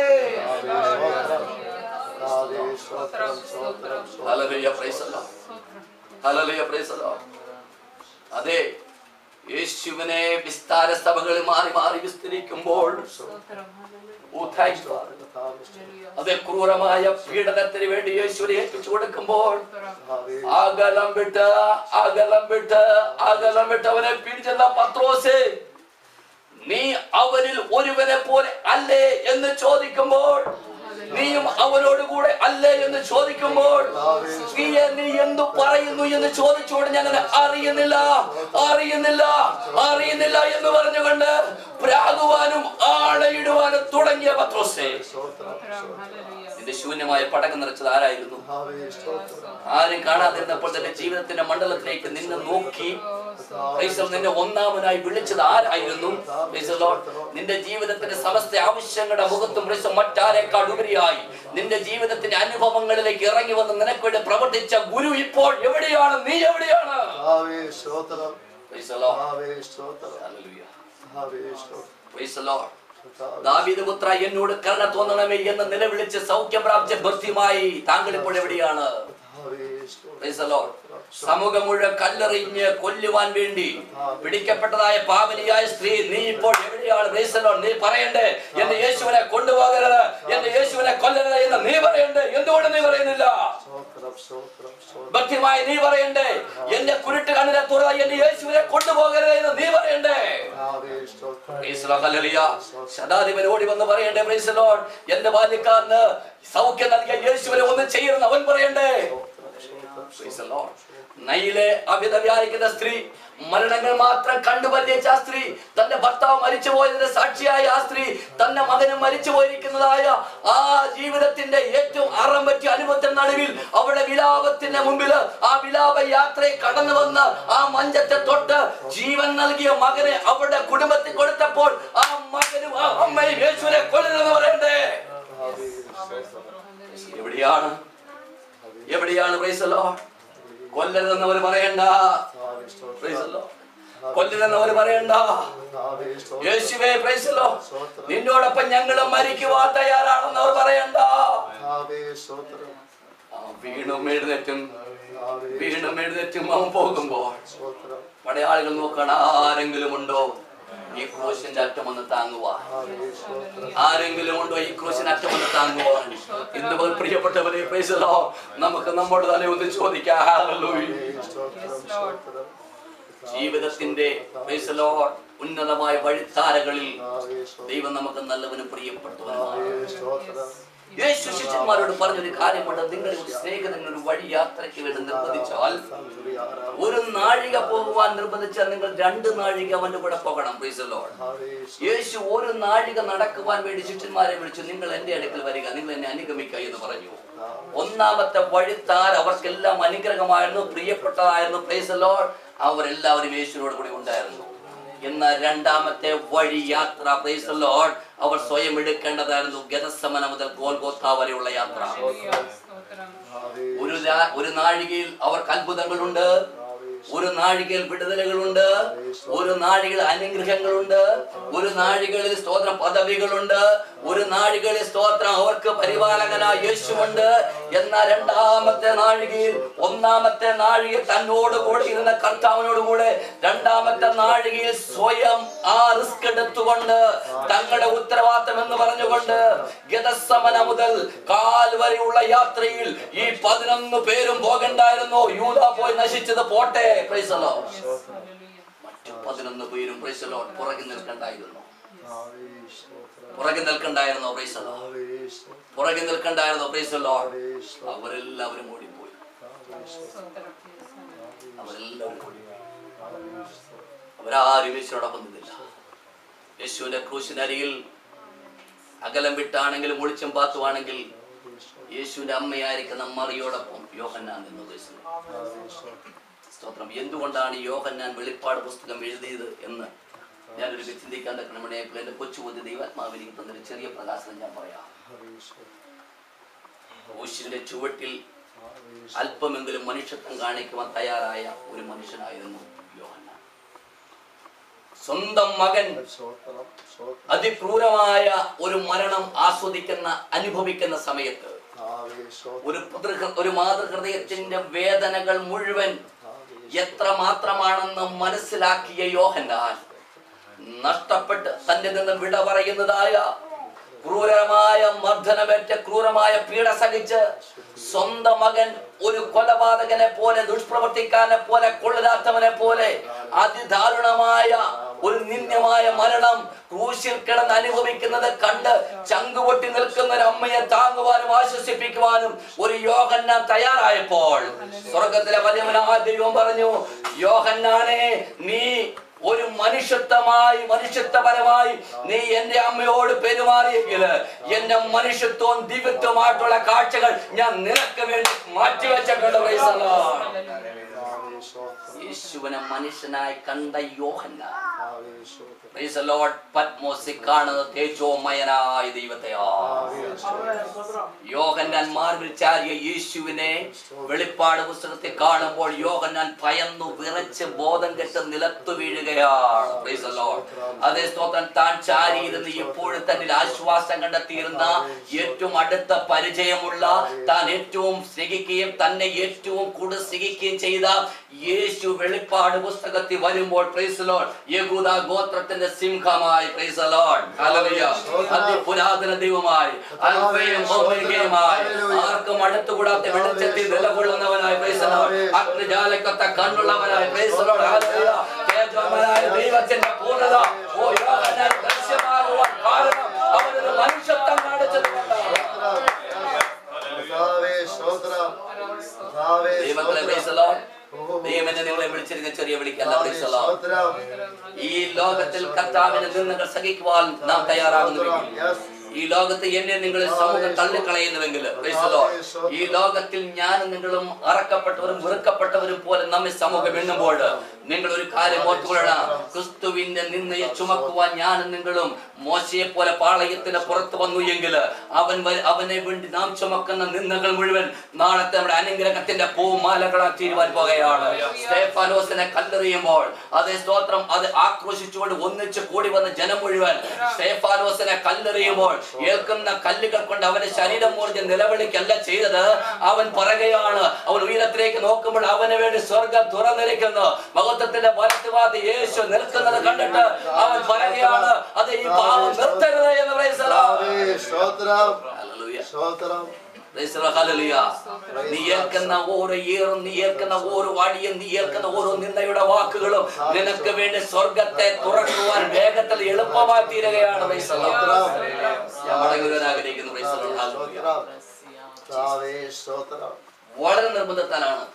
കർത്താവേ, സ്തോത്രം. സ്തോത്രം. സ്തോത്രം. Hallelujah, praise the Lord. Hallelujah, praise the Lord. അതെ യേശുവിനെ വിസ്താര സഭകളിൽ മാറി മാറി വിസ്തരിക്കുമ്പോൾ Oh, thank you, Father. കർത്താവേ, സ്തോത്രം. അതെ ക്രൂരമായ പീഡനത്തിന് വേണ്ടി യേശുവിനെ ഏൽപ്പിച്ചു കൊടുക്കുമ്പോൾ കർത്താവേ, അകലം വിട്ട് അകലം വിട്ട് അകലം വിട്ട് അവനെ പിടിച്ചെന്ന പത്രോസേ നീ അവരിൽ ഒരുവനെ പോലെ അല്ലേ എന്ന് ചോദിക്കുമ്പോൾ നീയും അവനോട് കൂടെ അല്ലേ എന്ന് ചോദിക്കുമ്പോൾ നീ നീ എന്തു പറയുന്നു എന്ന് ചോദിച്ചുകൊണ്ട് ഞാൻ അത് അറിയുന്നില്ല അറിയുന്നില്ല അറിയുന്നില്ല എന്ന് പറഞ്ഞുകൊണ്ട് പ്രാകുവാനും ആണയിടുവാനും തുടങ്ങിയ പത്രോസേ സ്തോത്രം. നിന്റെ ശൂന്യമായ പടക്കം നിറച്ചത് ആരായിരുന്നു കർത്താവേ, സ്തോത്രം. ആരും കാണാതിരുന്നപ്പോൾ തന്റെ ജീവിതത്തിന്റെ മണ്ഡലത്തിലേക്ക് നിന്നെ നോക്കി Praise the Lord, നിന്നെ ഒന്നാമനായി വിളിച്ചത് ആരായിരുന്നു Praise the Lord. നിന്റെ ജീവിതത്തിന്റെ സമസ്ത ആവശ്യങ്ങളുടെ മുഖത്തും Praise the Lord, മറ്റാരെക്കാൾ ഉപരിയായി നിന്റെ ജീവിതത്തിന്റെ അനുഭവങ്ങളിലേക്ക് ഇറങ്ങി വന്ന് നിനക്ക് വേണ്ടി പ്രവർത്തിച്ച ഗുരു ഇപ്പോൾ എവിടെയാണ് നീ എവിടെയാണ് കർത്താവേ, സ്തോത്രം. Praise the Lord. കർത്താവേ, സ്തോത്രം. Hallelujah. കർത്താവേ, സ്തോത്രം. Praise the Lord. കർത്താവേ, ദാവീദ് പുത്ര എന്നോട് കരുണ തോന്നണമേ എന്ന് നിലവിളിച്ച് സൗഖ്യം പ്രാപിച്ച ഭൃത്യമായി താങ്കൾ ഇപ്പോൾ എവിടെയാണ് കർത്താവേ, സ്തോത്രം. Praise the Lord. സമൂഹം മുഴുവൻ കല്ലെറിഞ്ഞ് കൊല്ലുവാൻ വേണ്ടി പിടിക്കപ്പെട്ടതായ പാവനിയായ സ്ത്രീ നീ ഇപ്പോൾ എവിടെയാണ് ബ്രേസലോ നീ പറയണ്ടേ എന്റെ യേശുവിനെ കൊണ്ടുപോകരുത് എന്റെ യേശുവിനെ കൊല്ലരുത് എന്ന് നീ പറയണ്ടേ എന്തുകൊണ്ട് നീ പറയുന്നില്ല സ്തോത്രം സ്തോത്രം സ്തോത്രം ഭക്തിമായി നീ പറയണ്ടേ എന്റെ കുരുട്ട് കണ്ണിനെ തുറ എന്റെ യേശുവിനെ കൊണ്ടുപോകരുത് എന്ന് നീ പറയണ്ടേ കർത്താവേ സ്തോത്രം Praise the Lord. Hallelujah. ശതാധിപൻ ഓടി വന്ന് പറയണ്ടേ പ്രൈസ് the Lord. എന്റെ ബാല്യക്കാരന് സൗഖ്യം നൽകിയ യേശുവിനെ ഒന്നും ചെയ്യരുന്ന് അവൻ പറയണ്ടേ Praise the Lord. നയിലെ അവിധവ്യാനിക്കുന്ന സ്ത്രീ മരണങ്ങൾ മാത്രം കണ്ടുപരിചയിച്ച ആ സ്ത്രീ തന്റെ ഭർത്താവ് മരിച്ചു പോയതിന്റെ സാക്ഷിയായ ആ സ്ത്രീ തന്റെ മകനും മരിച്ചു പോയിരിക്കുന്നതായ ആ ജീവിതത്തിന്റെ ഏറ്റവും അറം പറ്റിയ അനുഭവത്തിന് നടുവിൽ അവളുടെ വിലാപത്തിന്റെ മുമ്പിൽ ആ വിലാപ യാത്രയെ കടന്നു വന്ന് ആ മഞ്ചത്തെ തൊട്ട് ജീവൻ നൽകിയ മകനെ അവളുടെ കുടുംബത്തിൽ കൊടുത്തപ്പോൾ ആ മകനും ആ അമ്മയും യേശുവിനെ കൊല്ലുന്നെന്ന് പറയണ്ടേ കർത്താവേ സ്തോത്രം എവിടെയാണ് എവിടെയാണ് പ്രൈസലോ കൊല്ലരുതെന്നവർ പറയണ്ട കർത്താവേ സ്തോത്രം പ്രൈസലോ കൊല്ലരുതെന്നവർ പറയണ്ട കർത്താവേ സ്തോത്രം യേശുവേ പ്രൈസലോ നിന്നോടൊപ്പം ഞങ്ങൾ മരിക്കുവാൻ തയ്യാറാണെന്ന് അവർ പറയണ്ട കർത്താവേ സ്തോത്രം ആ വീണും എഴുന്നേറ്റും കർത്താവേ വീണും എഴുന്നേറ്റും അവൻ പോകുമ്പോൾ സ്തോത്രം പടയാളികൾ നോക്കണ ആരെങ്കിലും ഉണ്ടോ ഈ ക്രൂശിന്റെ അറ്റം ഒന്ന് താങ്ങുവാൻ കർത്താവേ സ്തോത്രം ആരെങ്കിലും ഉണ്ടോ ഈ ക്രൂശിന് അറ്റം ഒന്ന് താങ്ങുവാൻ ഇന്ന് മുതൽ പ്രിയപ്പെട്ടവരെ പ്രൈസലോ നമുക്ക് നമ്മോട് തന്നെ ഒന്ന് ചോദിക്കാം ഹല്ലേലൂയ. കർത്താവേ സ്തോത്രം സ്തോത്രം ജീവിതത്തിന്റെ praise the Lord, ഉന്നതമായ വഴിത്താരകളിൽ കർത്താവേ സ്തോത്രം ദൈവം നമുക്ക് നല്ലവനും പ്രിയപ്പെട്ടവനുമാണ് കർത്താവേ സ്തോത്രം യേശു ശിഷ്യന്മാരോട് പറഞ്ഞൊരു കാര്യമുണ്ട് നിങ്ങളുടെ ഒരു സ്നേഹിതൻ ഒരു വഴി യാത്രയ്ക്ക് വേണ്ടി നിർബന്ധിച്ചാൽ ഒരു നാഴിക പോകുവാൻ നിർബന്ധിച്ചാൽ നിങ്ങൾ രണ്ട് നാഴിക അവന്റെ കൂടെ പോകണം praise the Lord. യേശു ഒരു നാഴിക നടക്കുവാൻ വേണ്ടി ശിഷ്യന്മാരെ വിളിച്ചു നിങ്ങൾ എന്റെ അടുക്കൽ വരിക നിങ്ങൾ എന്നെ അനുഗമിക്കുക എന്ന് പറഞ്ഞു ഒന്നാമത്തെ വഴിത്താർ അവർക്കെല്ലാം അനുഗ്രഹമായിരുന്നു പ്രിയപ്പെട്ടതായിരുന്നു praise the Lord. അവരെല്ലാവരും യേശുവിനോട് കൂടി ഉണ്ടായിരുന്നു എന്നാൽ രണ്ടാമത്തെ വഴി യാത്ര praise the Lord, അവർ സ്വയം എടുക്കേണ്ടതായിരുന്നു ഗതസമന മുതൽ ഗോൽഗോത്ത വരെയുള്ള യാത്ര ഒരു രാ- ഒരു നാഴികയിൽ അവർക്ക് അത്ഭുതങ്ങളുണ്ട് ഒരു നാഴികയിൽ വിടുതലുകളുണ്ട് ഒരു നാഴികയിൽ അനുഗ്രഹങ്ങളുണ്ട് ഒരു നാഴികയിൽ സ്തോത്ര പദവികളുണ്ട് ഒരു നാഴികയിൽ സ്തോത്രം അവർക്ക് പരിപാലകനായ യേശുവുണ്ട് എന്നാൽ രണ്ടാമത്തെ നാഴികയിൽ ഒന്നാമത്തെ നാഴിക തന്നോട് കൂടെ ഇരുന്ന കർത്താവിനോട് കൂടെ രണ്ടാമത്തെ നാഴികയിൽ സ്വയം ആ റിസ്ക് എടുത്തുകൊണ്ട് തങ്ങളുടെ ഉത്തരവാദിത്തം എന്ന് പറഞ്ഞുകൊണ്ട് ഗതസമന മുതൽ കാൽ വരെയുള്ള യാത്രയിൽ ഈ പതിനൊന്ന് പേരും പോകണ്ടായിരുന്നു യൂത പോയി നശിച്ചത് പോട്ടെ പ്രൈസലോ മറ്റു പതിനൊന്ന് പേരും പ്രൈസലോ പുറകിൽ നിൽക്കണ്ടായിരുന്നു പുറകിൽ നിൽക്കണ്ടായിരുന്നോ പ്രൈസലോ പുറകിൽ നിൽക്കണ്ടായിരുന്നോ പ്രൈസലോ അവരെല്ലാവരും ഓടിപ്പോയി അവരെല്ലാവരും ഓടിപ്പോയി അവരാരും യേശുവോടൊപ്പം നിന്നില്ല യേശുവിന്റെ ക്രൂശിനരിയിൽ അകലം വിട്ടാണെങ്കിലും ഒളിച്ചും പാത്തുവാണെങ്കിൽ യേശുവിന്റെ അമ്മയായിരിക്കുന്ന മറിയോടൊപ്പം യോഹന്നാൻ നിന്നു ക്രൈസ്തവൻ. സ്തോത്രം എന്തുകൊണ്ടാണ് യോഹന്നാൻ വെളിപ്പാട് പുസ്തകം എഴുതിയത് എന്ന് ഞാനൊരു ചിന്തിക്കാൻ തക്കണമണെ എന്റെ കൊച്ചുബുദ്ധി ദൈവാത്മാവിലേക്ക് തന്നൊരു ചെറിയ പ്രകാശനം ഞാൻ പറയാം ക്രൂശിന്റെ ചുവട്ടിൽ അല്പമെങ്കിലും മനുഷ്യത്വം കാണിക്കുവാൻ തയ്യാറായ ഒരു മനുഷ്യനായിരുന്നു യോഹന്നാൻ സ്വന്തം മകൻ അതിക്രൂരമായ ഒരു മരണം ആസ്വദിക്കുന്ന അനുഭവിക്കുന്ന സമയത്ത് ഒരു പിതൃഹൃ- ഒരു മാതൃഹൃദയത്തിന്റെ വേദനകൾ മുഴുവൻ എത്ര മാത്രമാണെന്ന് മനസ്സിലാക്കിയ യോഹന്നാൻ നഷ്ടപ്പെട്ട് തന്റെ നിന്ന് വിട പറയുന്നതായ ക്രൂരമായ മർദ്ദനമേറ്റ ക്രൂരമായ പീഡ സഹിച്ച് സ്വന്തം മകൻ ഒരു കൊലപാതകനെ പോലെ ദുഷ്പ്രവർത്തിക്കാരനെ പോലെ കൊള്ളരാത്തവനെ പോലെ അതിദാരുണമായ ഒരു നിന്ദ്യമായ മരണം ക്രൂശിൽ കിടന്ന് അനുഭവിക്കുന്നത് കണ്ട് ചങ്കുപൊട്ടി നിൽക്കുന്ന ഒരു അമ്മയെ താങ്ങുവാനും ആശ്വസിപ്പിക്കുവാനും ഒരു യോഹന്നാൻ തയ്യാറായപ്പോൾ സ്വർഗത്തിലെ വലിയവനായ ദൈവം പറഞ്ഞു യോഹന്നാനെ നീ ഒരു മനുഷ്യത്വമായി മനുഷ്യത്വപരമായി നീ എന്റെ അമ്മയോട് പെരുമാറിയെങ്കിൽ എന്റെ മനുഷ്യത്വവും ദിവ്യത്വമായിട്ടുള്ള കാഴ്ചകൾ ഞാൻ നിനക്ക് വേണ്ടി മാറ്റിവെച്ചിട്ടുണ്ട് പ്രൈസ് the Lord. യേശുവിനെ മനുഷ്യനായി കണ്ട യോഹന്ന ആവേ സ്തോത്രം Praise the Lord. പത്മോസിൽ കാണുന്ന തേജോമയനായ ദൈവത്തെയാ യോഹന്നാൻ മാർവിൽ ചാരിയ യേശുവിനെ വെളിപ്പാട് പുസ്തകത്തിൽ കാണുമ്പോൾ യോഹന്നാൻ ഭയന്നു വിറച്ച് ബോധം കെട്ട് നിലത്തു വീഴുകയാണ് Praise the Lord. അതേ സ്തോത്രം താൻ ചാരിയിരുന്ന് ഇപ്പോഴും തന്നിൽ ആശ്വാസം കണ്ടെത്തിയിരുന്ന ഏറ്റവും അടുത്ത പരിചയമുള്ള താൻ ഏറ്റവും സ്നേഹിക്കുകയും തന്നെ ഏറ്റവും കൂടുതൽ സ്നേഹിക്കുകയും ചെയ്ത യേശു വെളിപ്പാട് പുസ്തകത്തിൽ വരുമ്പോൾ പ്രൈസ് ലോഡ് യഹൂദ ഗോത്രത്തിന്റെ സിംഹമായി പ്രൈസ് ലോഡ് ഹല്ലേലൂയ അതിപുരാതന ദൈവമായി അൽഫയും ഓമേഗയുമായി ആർക്കും അടുത്തുകൂടാത്ത വെളിച്ചത്തിൽ നിലകൊള്ളുന്നവനായി പ്രൈസ് ലോഡ് അഗ്നിജാലക്കത്ത കണ്ണുള്ളവനായി പ്രൈസ് ലോഡ് ഹല്ലേലൂയ തേജോമയനായ ദൈവത്തിന്റെ പൂർണ്ണത ഓ യോഹന്നാൻ ദൃശ്യമാകുവാൻ കാരണം അവനൊരു മനുഷ്യത്വം കാണിച്ചത് കൊണ്ടാണ് കർത്താവേ സ്തോത്രം കർത്താവേ ദൈവങ്ങളെ പ്രൈസ് സ്തോത്രം ലോഡ് ദൈവം എന്നെ നിങ്ങളെ വിളിച്ചിരുന്ന ചെറിയ വിളിക്കല്ല പ്രൈസ് ലോഡ് സ്തോത്രം ഈ ലോകത്തിൽ കർത്താവിനെ നിന്നുകൾ സഹിക്കുവാൻ നാം തയ്യാറാകുന്നുവെങ്കിൽ ഈ ലോകത്ത് എന്നെ നിങ്ങൾ സമൂഹം തള്ളിക്കളയുന്നുവെങ്കിൽ praise the Lord. ഈ ലോകത്തിൽ ഞാനും നിങ്ങളും അറക്കപ്പെട്ടവരും വെറുക്കപ്പെട്ടവരും പോലെ നമ്മെ സമൂഹം എണ്ണുമ്പോൾ നിങ്ങൾ ഒരു കാര്യം ഓർത്തുകൊള്ളണം ക്രിസ്തുവിന്റെ നിന്നയെ ചുമക്കുവാൻ ഞാനും നിങ്ങളും മോശയെ പോലെ പാളയത്തിന് പുറത്തു വന്നു എങ്കിൽ അവൻ വ- അവനെ വേണ്ടി നാം ചുമക്കുന്ന നിന്നകൾ മുഴുവൻ നാളത്തെ നമ്മുടെ അനുഗ്രഹത്തിന്റെ പൂമാലകളാ തീരുവാൻ പോകുകയാണ് സ്റ്റേഫാനോസിനെ കല്ലെറിയുമ്പോൾ അതേ സ്തോത്രം അത് ആക്രോശിച്ചുകൊണ്ട് ഒന്നിച്ച് കൂടി വന്ന ജനം മുഴുവൻ സ്റ്റേഫാനോസിനെ കല്ലെറിയുമ്പോൾ ഏൽക്കുന്ന കല്ലുകൾ കൊണ്ട് അവന്റെ ശരീരം മുറിഞ്ഞ് നിലവിളിക്കല്ല ചെയ്തത് അവൻ പറയുകയാണ് അവൻ ഉയരത്തിലേക്ക് നോക്കുമ്പോൾ അവന് വേണ്ടി സ്വർഗം തുറന്നിരിക്കുന്നു മഹത്വത്തിന്റെ വലത്തുവാദി യേശു നിൽക്കുന്നത് കണ്ടിട്ട് അവൻ പറയുകയാണ് അത് ഈ പാവം നിർത്തരുത് എന്ന് പറയുന്നത് കർത്താവേ സ്തോത്രം സ്തോത്രം നീ ഏൽക്കുന്ന ഓരോ ഏറും നീ ഏൽക്കുന്ന ഓരോ അടിയും നീ ഏൽക്കുന്ന ഓരോ നിന്ദയുടെ വാക്കുകളും നിനക്ക് വേണ്ടി സ്വർഗത്തെ തുറക്കുവാൻ വേഗത്തിൽ എളുപ്പമായി തീരുകയാണ് praise the Lord. നമ്മുടെ ഗുരുവൻ ആഗ്രഹിക്കുന്നു praise the Lord. Hallelujah. സ്തോത്രം കർത്താവേ സ്തോത്രം വളരെ നിർബന്ധത്താലാണ്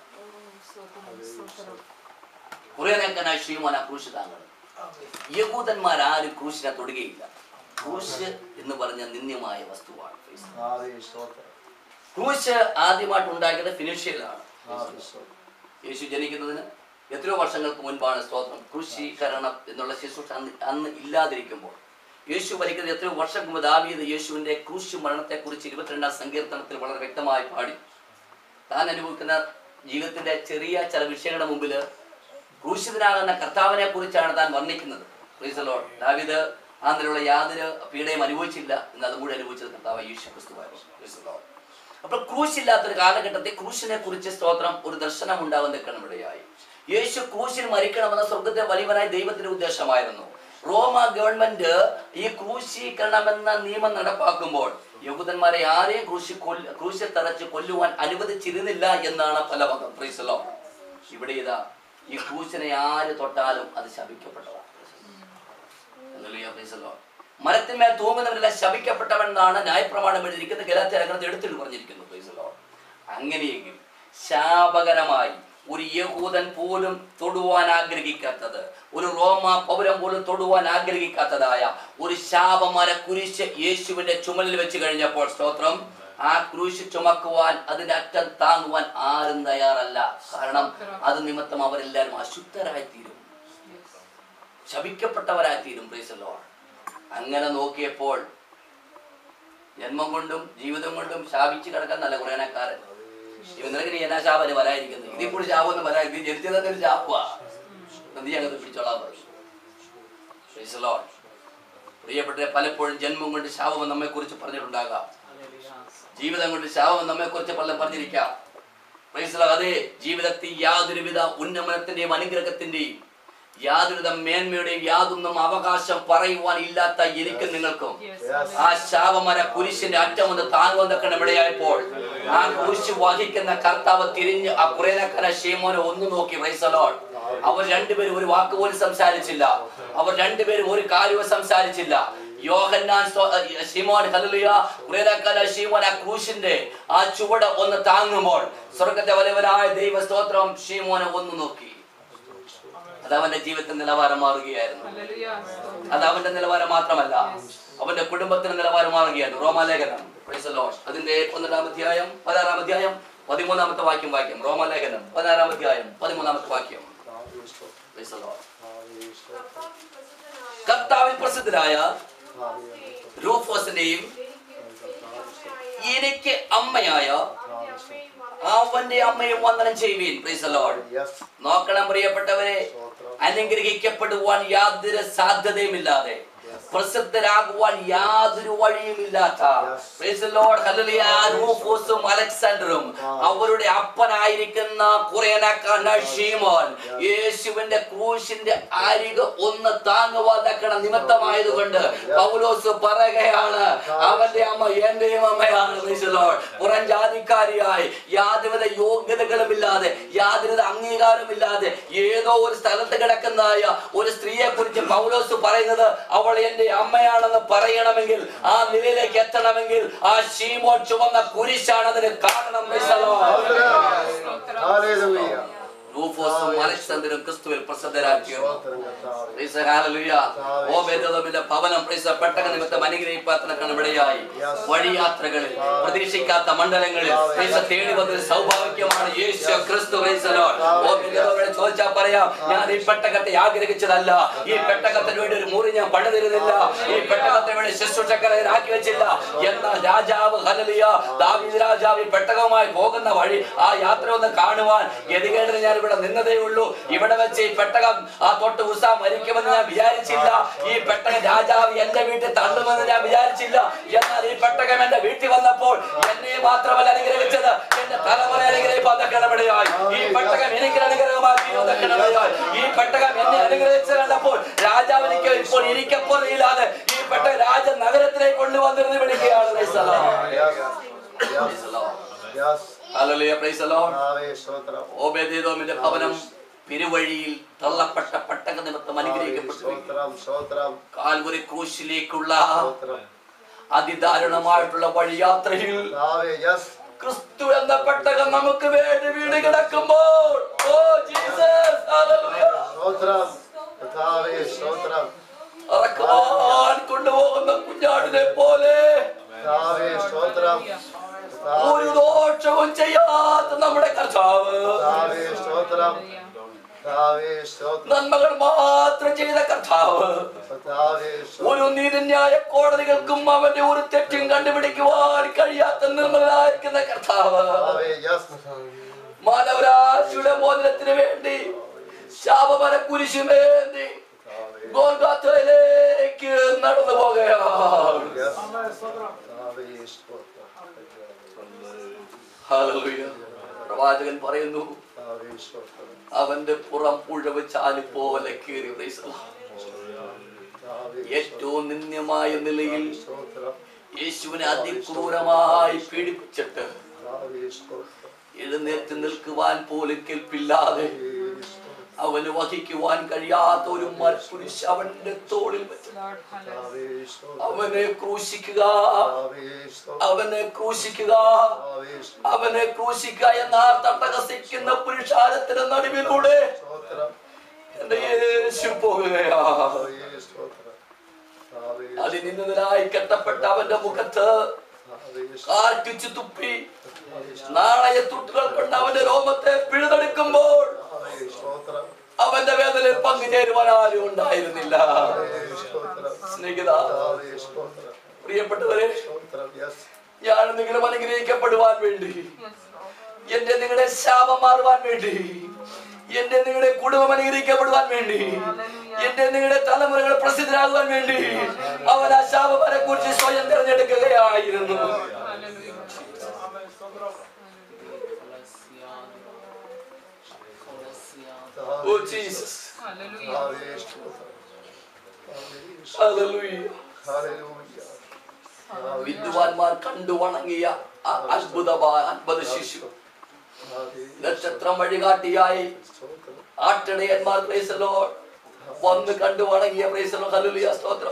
കുറേനേക്കനായി ശ്രീമോന ക്രൂശ് താങ്കൾ യഹൂദന്മാർ ആരും ക്രൂശിനെ തൊടുകയില്ല ക്രൂശ് എന്ന് പറഞ്ഞ നിന്ദ്യമായ വസ്തുവാണ് praise the Lord. ആവേ സ്തോത്രം ക്രൂശ് ആദ്യമായിട്ട് ഉണ്ടാക്കിയത് ഫിനിഷ്യയിലാണ് ആവേ സ്തോത്രം യേശു ജനിക്കുന്നതിന് എത്രയോ വർഷങ്ങൾക്ക് മുൻപാണ് സ്തോത്രം ക്രൂശീകരണം എന്നുള്ള ശുശ്രൂഷ അന്ന് അന്ന് ഇല്ലാതിരിക്കുമ്പോൾ യേശു ഭരിക്കുന്നത് എത്രയോ വർഷം മുമ്പ് ദാവീദ് യേശുവിന്റെ ക്രൂശ് മരണത്തെക്കുറിച്ച് ഇരുപത്തിരണ്ടാം സങ്കീർത്തനത്തിൽ വളരെ വ്യക്തമായി പാടി താൻ അനുഭവിക്കുന്ന ജീവിതത്തിന്റെ ചെറിയ ചില വിഷയങ്ങളുടെ മുമ്പിൽ ക്രൂശിതനാകുന്ന കർത്താവിനെ കുറിച്ചാണ് താൻ വർണ്ണിക്കുന്നത് Praise the Lord. ദാവീദ് ആ നിലയുള്ള യാതൊരു പീഡയും അനുഭവിച്ചില്ല എന്ന് അതുകൂടി അനുഭവിച്ചത് കർത്താവ് യേശു ക്രിസ്തുവായിരുന്നു Praise the Lord. അപ്പോൾ ക്രൂശില്ലാത്തൊരു കാലഘട്ടത്തിൽ ക്രൂശിനെ കുറിച്ച് സ്തോത്രം ഒരു ദർശനം ഉണ്ടാവുന്ന ഇടയായി യേശു ക്രൂശിൽ മരിക്കണമെന്ന സ്വർഗത്തെ വലിയവനായ ദൈവത്തിന്റെ ഉദ്ദേശമായിരുന്നു റോമ ഗവൺമെന്റ് ഈ ക്രൂശീകരണമെന്ന നിയമം നടപ്പാക്കുമ്പോൾ യഹൂദന്മാരെ ആരെയും ക്രൂശി കൊല്ല ക്രൂശിൽ തറച്ച് കൊല്ലുവാൻ അനുവദിച്ചിരുന്നില്ല എന്നാണ് പല മതം പ്രീസലോ ഇവിടെ ഇതാ ഈ ക്രൂശിനെ ആര് തൊട്ടാലും അത് ശപിക്കപ്പെട്ടതാണ് Hallelujah, praise the Lord. മരത്തിന്മേൽ തൂങ്ങുന്നവരെല്ലാം ശപിക്കപ്പെട്ടവൻ എന്നാണ് ന്യായപ്രമാണം എഴുതിയിരിക്കുന്നത് ഗലാത്യ രംഗത്ത് എടുത്തിട്ട് പറഞ്ഞിരിക്കുന്നു praise the Lord. അങ്ങനെയെങ്കിൽ ശാപകരമായി ഒരു യഹൂദൻ പോലും തൊടുവാൻ ആഗ്രഹിക്കാത്തത് ഒരു റോമ പൗരം പോലും തൊടുവാൻ ആഗ്രഹിക്കാത്തതായ ഒരു ശാപമര കുരിശ് യേശുവിന്റെ ചുമലിൽ വെച്ച് കഴിഞ്ഞപ്പോൾ സ്തോത്രം ആ ക്രൂശ് ചുമക്കുവാൻ അതിന്റെ അറ്റം താങ്ങുവാൻ ആരും തയ്യാറല്ല കാരണം അത് നിമിത്തം അവരെല്ലാവരും അശുദ്ധരായി തീരും ശപിക്കപ്പെട്ടവരായി തീരും praise the Lord. അങ്ങനെ നോക്കിയപ്പോൾ ജന്മം കൊണ്ടും ജീവിതം കൊണ്ടും ശാപിച്ച് കിടക്കാൻ നല്ല കുറേനക്കാരൻ ഇവൻ നിനക്ക് നീ എന്നാ ശാപന് വരാതിരിക്കുന്നത് ഇതിപ്പോൾ ശാപമൊന്നും വരാ ഇത് ജനിച്ചതൊക്കെ ഒരു ശാപുവാ നീ അങ്ങ് പിടിച്ചോളാൻ പറയും Praise the Lord. പ്രിയപ്പെട്ട പലപ്പോഴും ജന്മം കൊണ്ട് ശാപം നമ്മെ കുറിച്ച് പറഞ്ഞിട്ടുണ്ടാകാം ജീവിതം കൊണ്ട് ശാപം നമ്മെ കുറിച്ച് പലതും പറഞ്ഞിരിക്കാം Praise the Lord. അതെ ജീവിതത്തിൽ യാതൊരുവിധ ഉന്നമനത്തിന്റെയും അനുഗ്രഹത്തിന്റെയും യാതൊരുവിധ മേന്മയുടെയും യാതൊന്നും അവകാശം പറയുവാൻ ഇല്ലാത്ത എനിക്കും നിങ്ങൾക്കും ആ ശാപമര കുരിശിന്റെ അറ്റം ഒന്ന് താങ്ങുവന്നൊക്കെ ഇവിടെയായപ്പോൾ ആ കുരിശ് വഹിക്കുന്ന കർത്താവ് തിരിഞ്ഞ് ആ കുറേനക്കര ഷീമോനെ ഒന്ന് നോക്കി വൈസലോൾ അവർ രണ്ടുപേരും ഒരു വാക്ക് പോലും സംസാരിച്ചില്ല അവർ രണ്ടുപേരും ഒരു കാര്യവും സംസാരിച്ചില്ല യോഹന്നാൻ സ്തോ- അഹ് ശിമോൻ ഹല്ലേലൂയ കുറേനക്കര ഷീമോൻ ആ ക്രൂശിന്റെ ആ ചുവട് ഒന്ന് താങ്ങുമ്പോൾ സ്വർഗത്തെ വലവരായ ദൈവ സ്തോത്രം ഷീമോനെ ഒന്ന് നോക്കി അത് അവന്റെ ജീവിതത്തിൽ നിലവാരം മാറുകയായിരുന്നു അത് അവന്റെ നിലവാരം മാത്രമല്ല അവന്റെ കുടുംബത്തിന്റെ നിലവാരം മാറുകയാണ് റോമാലേഖനം Praise the Lord. അതിന്റെ പന്ത്രണ്ടാം അധ്യായം പതിനാറാം അധ്യായം പതിമൂന്നാമത്തെ വാക്യം വാക്യം റോമലേഖനം പതിനാറാം അധ്യായം പതിമൂന്നാമത്തെ വാക്യം കർത്താവേ സ്തോത്രം Praise the Lord. കർത്താവേ സ്തോത്രം കർത്താവിൽ കർത്താവിൽ പ്രസിദ്ധനായ പ്രസിദ്ധനായ കർത്താവേ സ്തോത്രം റൂഫോസിന്റെയും എനിക്ക് അമ്മയായ അവന്റെ അമ്മയും വന്നു അവന്റെ അമ്മയും വന്ദനം ചെയ്യുവീൻ പ്രീസ് ലോഡ് യെസ് നോക്കണം പ്രിയപ്പെട്ടവരെ സ്തോത്രം അനുഗ്രഹിക്കപ്പെടുവാൻ യാതൊരു സാധ്യതയുമില്ലാതെ പ്രസിദ്ധരാകുവാൻ യാതൊരു വഴിയുമില്ലാത്ത Yes. Praise the Lord. Hallelujah. റൂഫോസും അലക്സാണ്ടറും അവരുടെ അപ്പനായിരിക്കുന്ന കുറേനക്കാരന ഷീമോൻ യേശുവിന്റെ ക്രൂശിന്റെ അരികെ ഒന്ന് താങ്ങുവാതക്കണ നിമിത്തമായതുകൊണ്ട് പൗലോസ് പറയുകയാണ് അവന്റെ അമ്മ എന്റെയും അമ്മയാണ് Praise the Lord. പുറം ജാതിക്കാരിയായി യാതൊരുവിധ യോഗ്യതകളുമില്ലാതെ യാതൊരുവിധ അംഗീകാരമില്ലാതെ ഏതോ ഒരു സ്ഥലത്ത് കിടക്കുന്നതായ ഒരു സ്ത്രീയെ കുറിച്ച് പൗലോസ് പറയുന്നത് അവൾ എന്റെ അമ്മയാണെന്ന് പറയണമെങ്കിൽ ആ നിലയിലേക്ക് എത്തണമെങ്കിൽ ആ ഷീമോൻ ചുവന്ന കുരിശാണ് അതിന് കാരണം Praise the Lord. ഹല്ലേലൂയ റൂഫോസും അലക്സാണ്ടറും ക്രിസ്തുവിൽ പ്രസിദ്ധരാക്കിയിരുന്നു സ്തോത്രം കർത്താവേ Praise the hallelujah. ഓബേദോമിന്റെ ഭവനം praise the പെട്ടക നിമിത്തം അനുഗ്രഹിപ്പാത്തനക്കാണ് ഇവിടെയായി വഴിയാത്രകളിൽ പ്രതീക്ഷിക്കാത്ത മണ്ഡലങ്ങളിൽ praise the തേടി വന്നൊരു സൗഭാഗ്യമാണ് യേശു ക്രിസ്തു praise the Lord. ഓബേദോമിനെ ചോദിച്ചാൽ പറയാം ഞാൻ ഈ പെട്ടകത്തെ ആഗ്രഹിച്ചതല്ല ഈ പെട്ടകത്തിന് വേണ്ടി ഒരു മുറി ഞാൻ പണിതിരുന്നില്ല ഈ പെട്ടകത്തിന് വേണ്ടി ശുശ്രൂഷക്കരെ ആക്കി വെച്ചില്ല എന്നാൽ രാജാവ് ഹലലിയ ദാവീദ് രാജാവ് ഈ പെട്ടകവുമായി പോകുന്ന വഴി ആ യാത്ര ഒന്ന് കാണുവാൻ ഗതികേടിന് ഞാൻ ഇവിടെ നിന്നതേ ഉള്ളൂ ഇവിടെ വെച്ച് ഈ പെട്ടകം ആ തൊട്ട് ഉസ മരിക്കുമെന്ന് ഞാൻ വിചാരിച്ചില്ല ഈ പെട്ടകം രാജാവ് എന്റെ വീട്ടിൽ തള്ളുമെന്ന് ഞാൻ വിചാരിച്ചില്ല എന്നാൽ ഈ പെട്ടകം എന്റെ വീട്ടിൽ വന്നപ്പോൾ എന്നെ മാത്രമല്ല അനുഗ്രഹിച്ചത് എന്റെ തലമുറ അനുഗ്രഹിപ്പാൻ തക്കണമിടയായി ഈ പെട്ടകം എനിക്ക് അനുഗ്രഹമാക്കി തക്കണമിടയായി ഈ പെട്ടകം എന്നെ അനുഗ്രഹിച്ചു കണ്ടപ്പോൾ രാജാവിനിക്ക് ഇപ്പോൾ ഇരിക്കപ്പുറയില്ലാതെ ഈ പെട്ടകം രാജ നഗരത്തിലേക്ക് കൊണ്ടുവന്നിരുന്ന് വിളിക്കുകയാണ് Praise the Lord. Praise the Lord. Yes Hallelujah. Praise the Lord. കർത്താവേ സ്തോത്രം ഓബേദേദോമിന്റെ ഭവനം പെരുവഴിയിൽ തള്ളപ്പെട്ട പട്ടക നിമിത്തം അനുഗ്രഹിക്കപ്പെട്ടു സ്തോത്രം സ്തോത്രം കാൽവരി ക്രൂശിലേക്കുള്ള സ്തോത്രം അതിദാരുണമായിട്ടുള്ള വഴിയാത്രയിൽ കർത്താവേ യെസ് ക്രിസ്തു എന്ന പെട്ടകം നമുക്ക് വേണ്ടി വീട് കിടക്കുമ്പോൾ ഓ ജീസസ് Hallelujah. സ്തോത്രം കർത്താവേ സ്തോത്രം അറക്കുവാൻ കൊണ്ടുപോകുന്ന കുഞ്ഞാടിനെ പോലെ കർത്താവേ സ്തോത്രം ഒരു ദോഷവും ചെയ്യാത്ത നമ്മുടെ കർത്താവ് കർത്താവേ സ്തോത്രം കർത്താവേ സ്തോത്രം നന്മകൾ മാത്രം ചെയ്ത കർത്താവ് കർത്താവേ ഒരു നീതിന്യായ കോടതികൾക്കും അവന്റെ ഒരു തെറ്റും കണ്ടുപിടിക്കുവാൻ കഴിയാത്ത നിർമ്മലായിരിക്കുന്ന കർത്താവ് കർത്താവേ യെസ് മാനവരാശിയുടെ മോചനത്തിന് വേണ്ടി ശാപമര കുരിശുമേന്തി ഗോൽഗാത്തയിലേക്ക് നടന്നു പോകുകയാണ് യെസ് കർത്താവേ സ്തോത്രം Hallelujah. പ്രവാചകൻ പറയുന്നു കർത്താവേ സ്തോത്രം അവന്റെ പുറം ഉഴവ് ചാലി പോലെ കീറി praise the Lord. കർത്താവേ ഏറ്റവും നിന്ദ്യമായ നിലയിൽ സ്തോത്രം യേശുവിനെ അതിക്രൂരമായി പീഡിപ്പിച്ചിട്ട് കർത്താവേ സ്തോത്രം എഴുന്നേറ്റ് നിൽക്കുവാൻ പോലും കെൽപ്പില്ലാതെ സ്തോത്രം അവന് വഹിക്കുവാൻ കഴിയാത്ത ഒരു മരക്കുരിശ് അവന്റെ തോളിൽ വെച്ച് കർത്താവേ സ്തോത്രം അവനെ ക്രൂശിക്കുക കർത്താവേ സ്തോത്രം അവനെ ക്രൂശിക്കുക കർത്താവേ സ്തോത്രം അവനെ ക്രൂശിക്കുക എന്ന തട്ടകസിക്കുന്ന പുരുഷാരത്തിന് നടുവിലൂടെ സ്തോത്രം എന്റെ യേശു പോകുകയാ കർത്താവേ സ്തോത്രം കർത്താവേ അതിൽ നിന്നതിനായി കെട്ടപ്പെട്ട അവന്റെ മുഖത്ത് കർത്താവേ കാർക്കിച്ചു തുപ്പി നാണയത്തുട്ടുകൾ കൊണ്ട് അവന്റെ രോമത്തെ പിഴുതെടുക്കുമ്പോൾ കർത്താവേ സ്തോത്രം അവന്റെ വേദനയിൽ പങ്കുചേരുവാൻ ആരും ഉണ്ടായിരുന്നില്ല കർത്താവേ സ്തോത്രം സ്നേഹിത കർത്താവേ സ്തോത്രം പ്രിയപ്പെട്ടവരെ സ്തോത്രം യെസ് ഞാൻ നിങ്ങളും അനുഗ്രഹിക്കപ്പെടുവാൻ വേണ്ടി എന്റെ നിങ്ങളുടെ ശാപം മാറുവാൻ വേണ്ടി എന്റെ നിങ്ങളുടെ കുടുംബം അനുഗ്രഹിക്കപ്പെടുവാൻ വേണ്ടി എന്റെ നിങ്ങളുടെ തലമുറകൾ പ്രസിദ്ധരാകുവാൻ വേണ്ടി അവൻ ആ ശാപമരെ കുറിച്ച് സ്വയം തിരഞ്ഞെടുക്കുകയായിരുന്നു ഓ ജീസസ് കർത്താവേ സ്തോത്രം ഹല്ലേലൂയ ഹല്ലേലൂയ വിദ്വാൻമാർ കണ്ടു വണങ്ങിയ ആ അത്ഭുതമായ അത്ഭുത ശിശു നക്ഷത്രം വഴികാട്ടിയായി സ്തോത്രം ആട്ടിടയന്മാർ praise the Lord. വന്ന് കണ്ടു വണങ്ങിയ praise the Lord. ഹല്ലേലൂയ സ്തോത്രം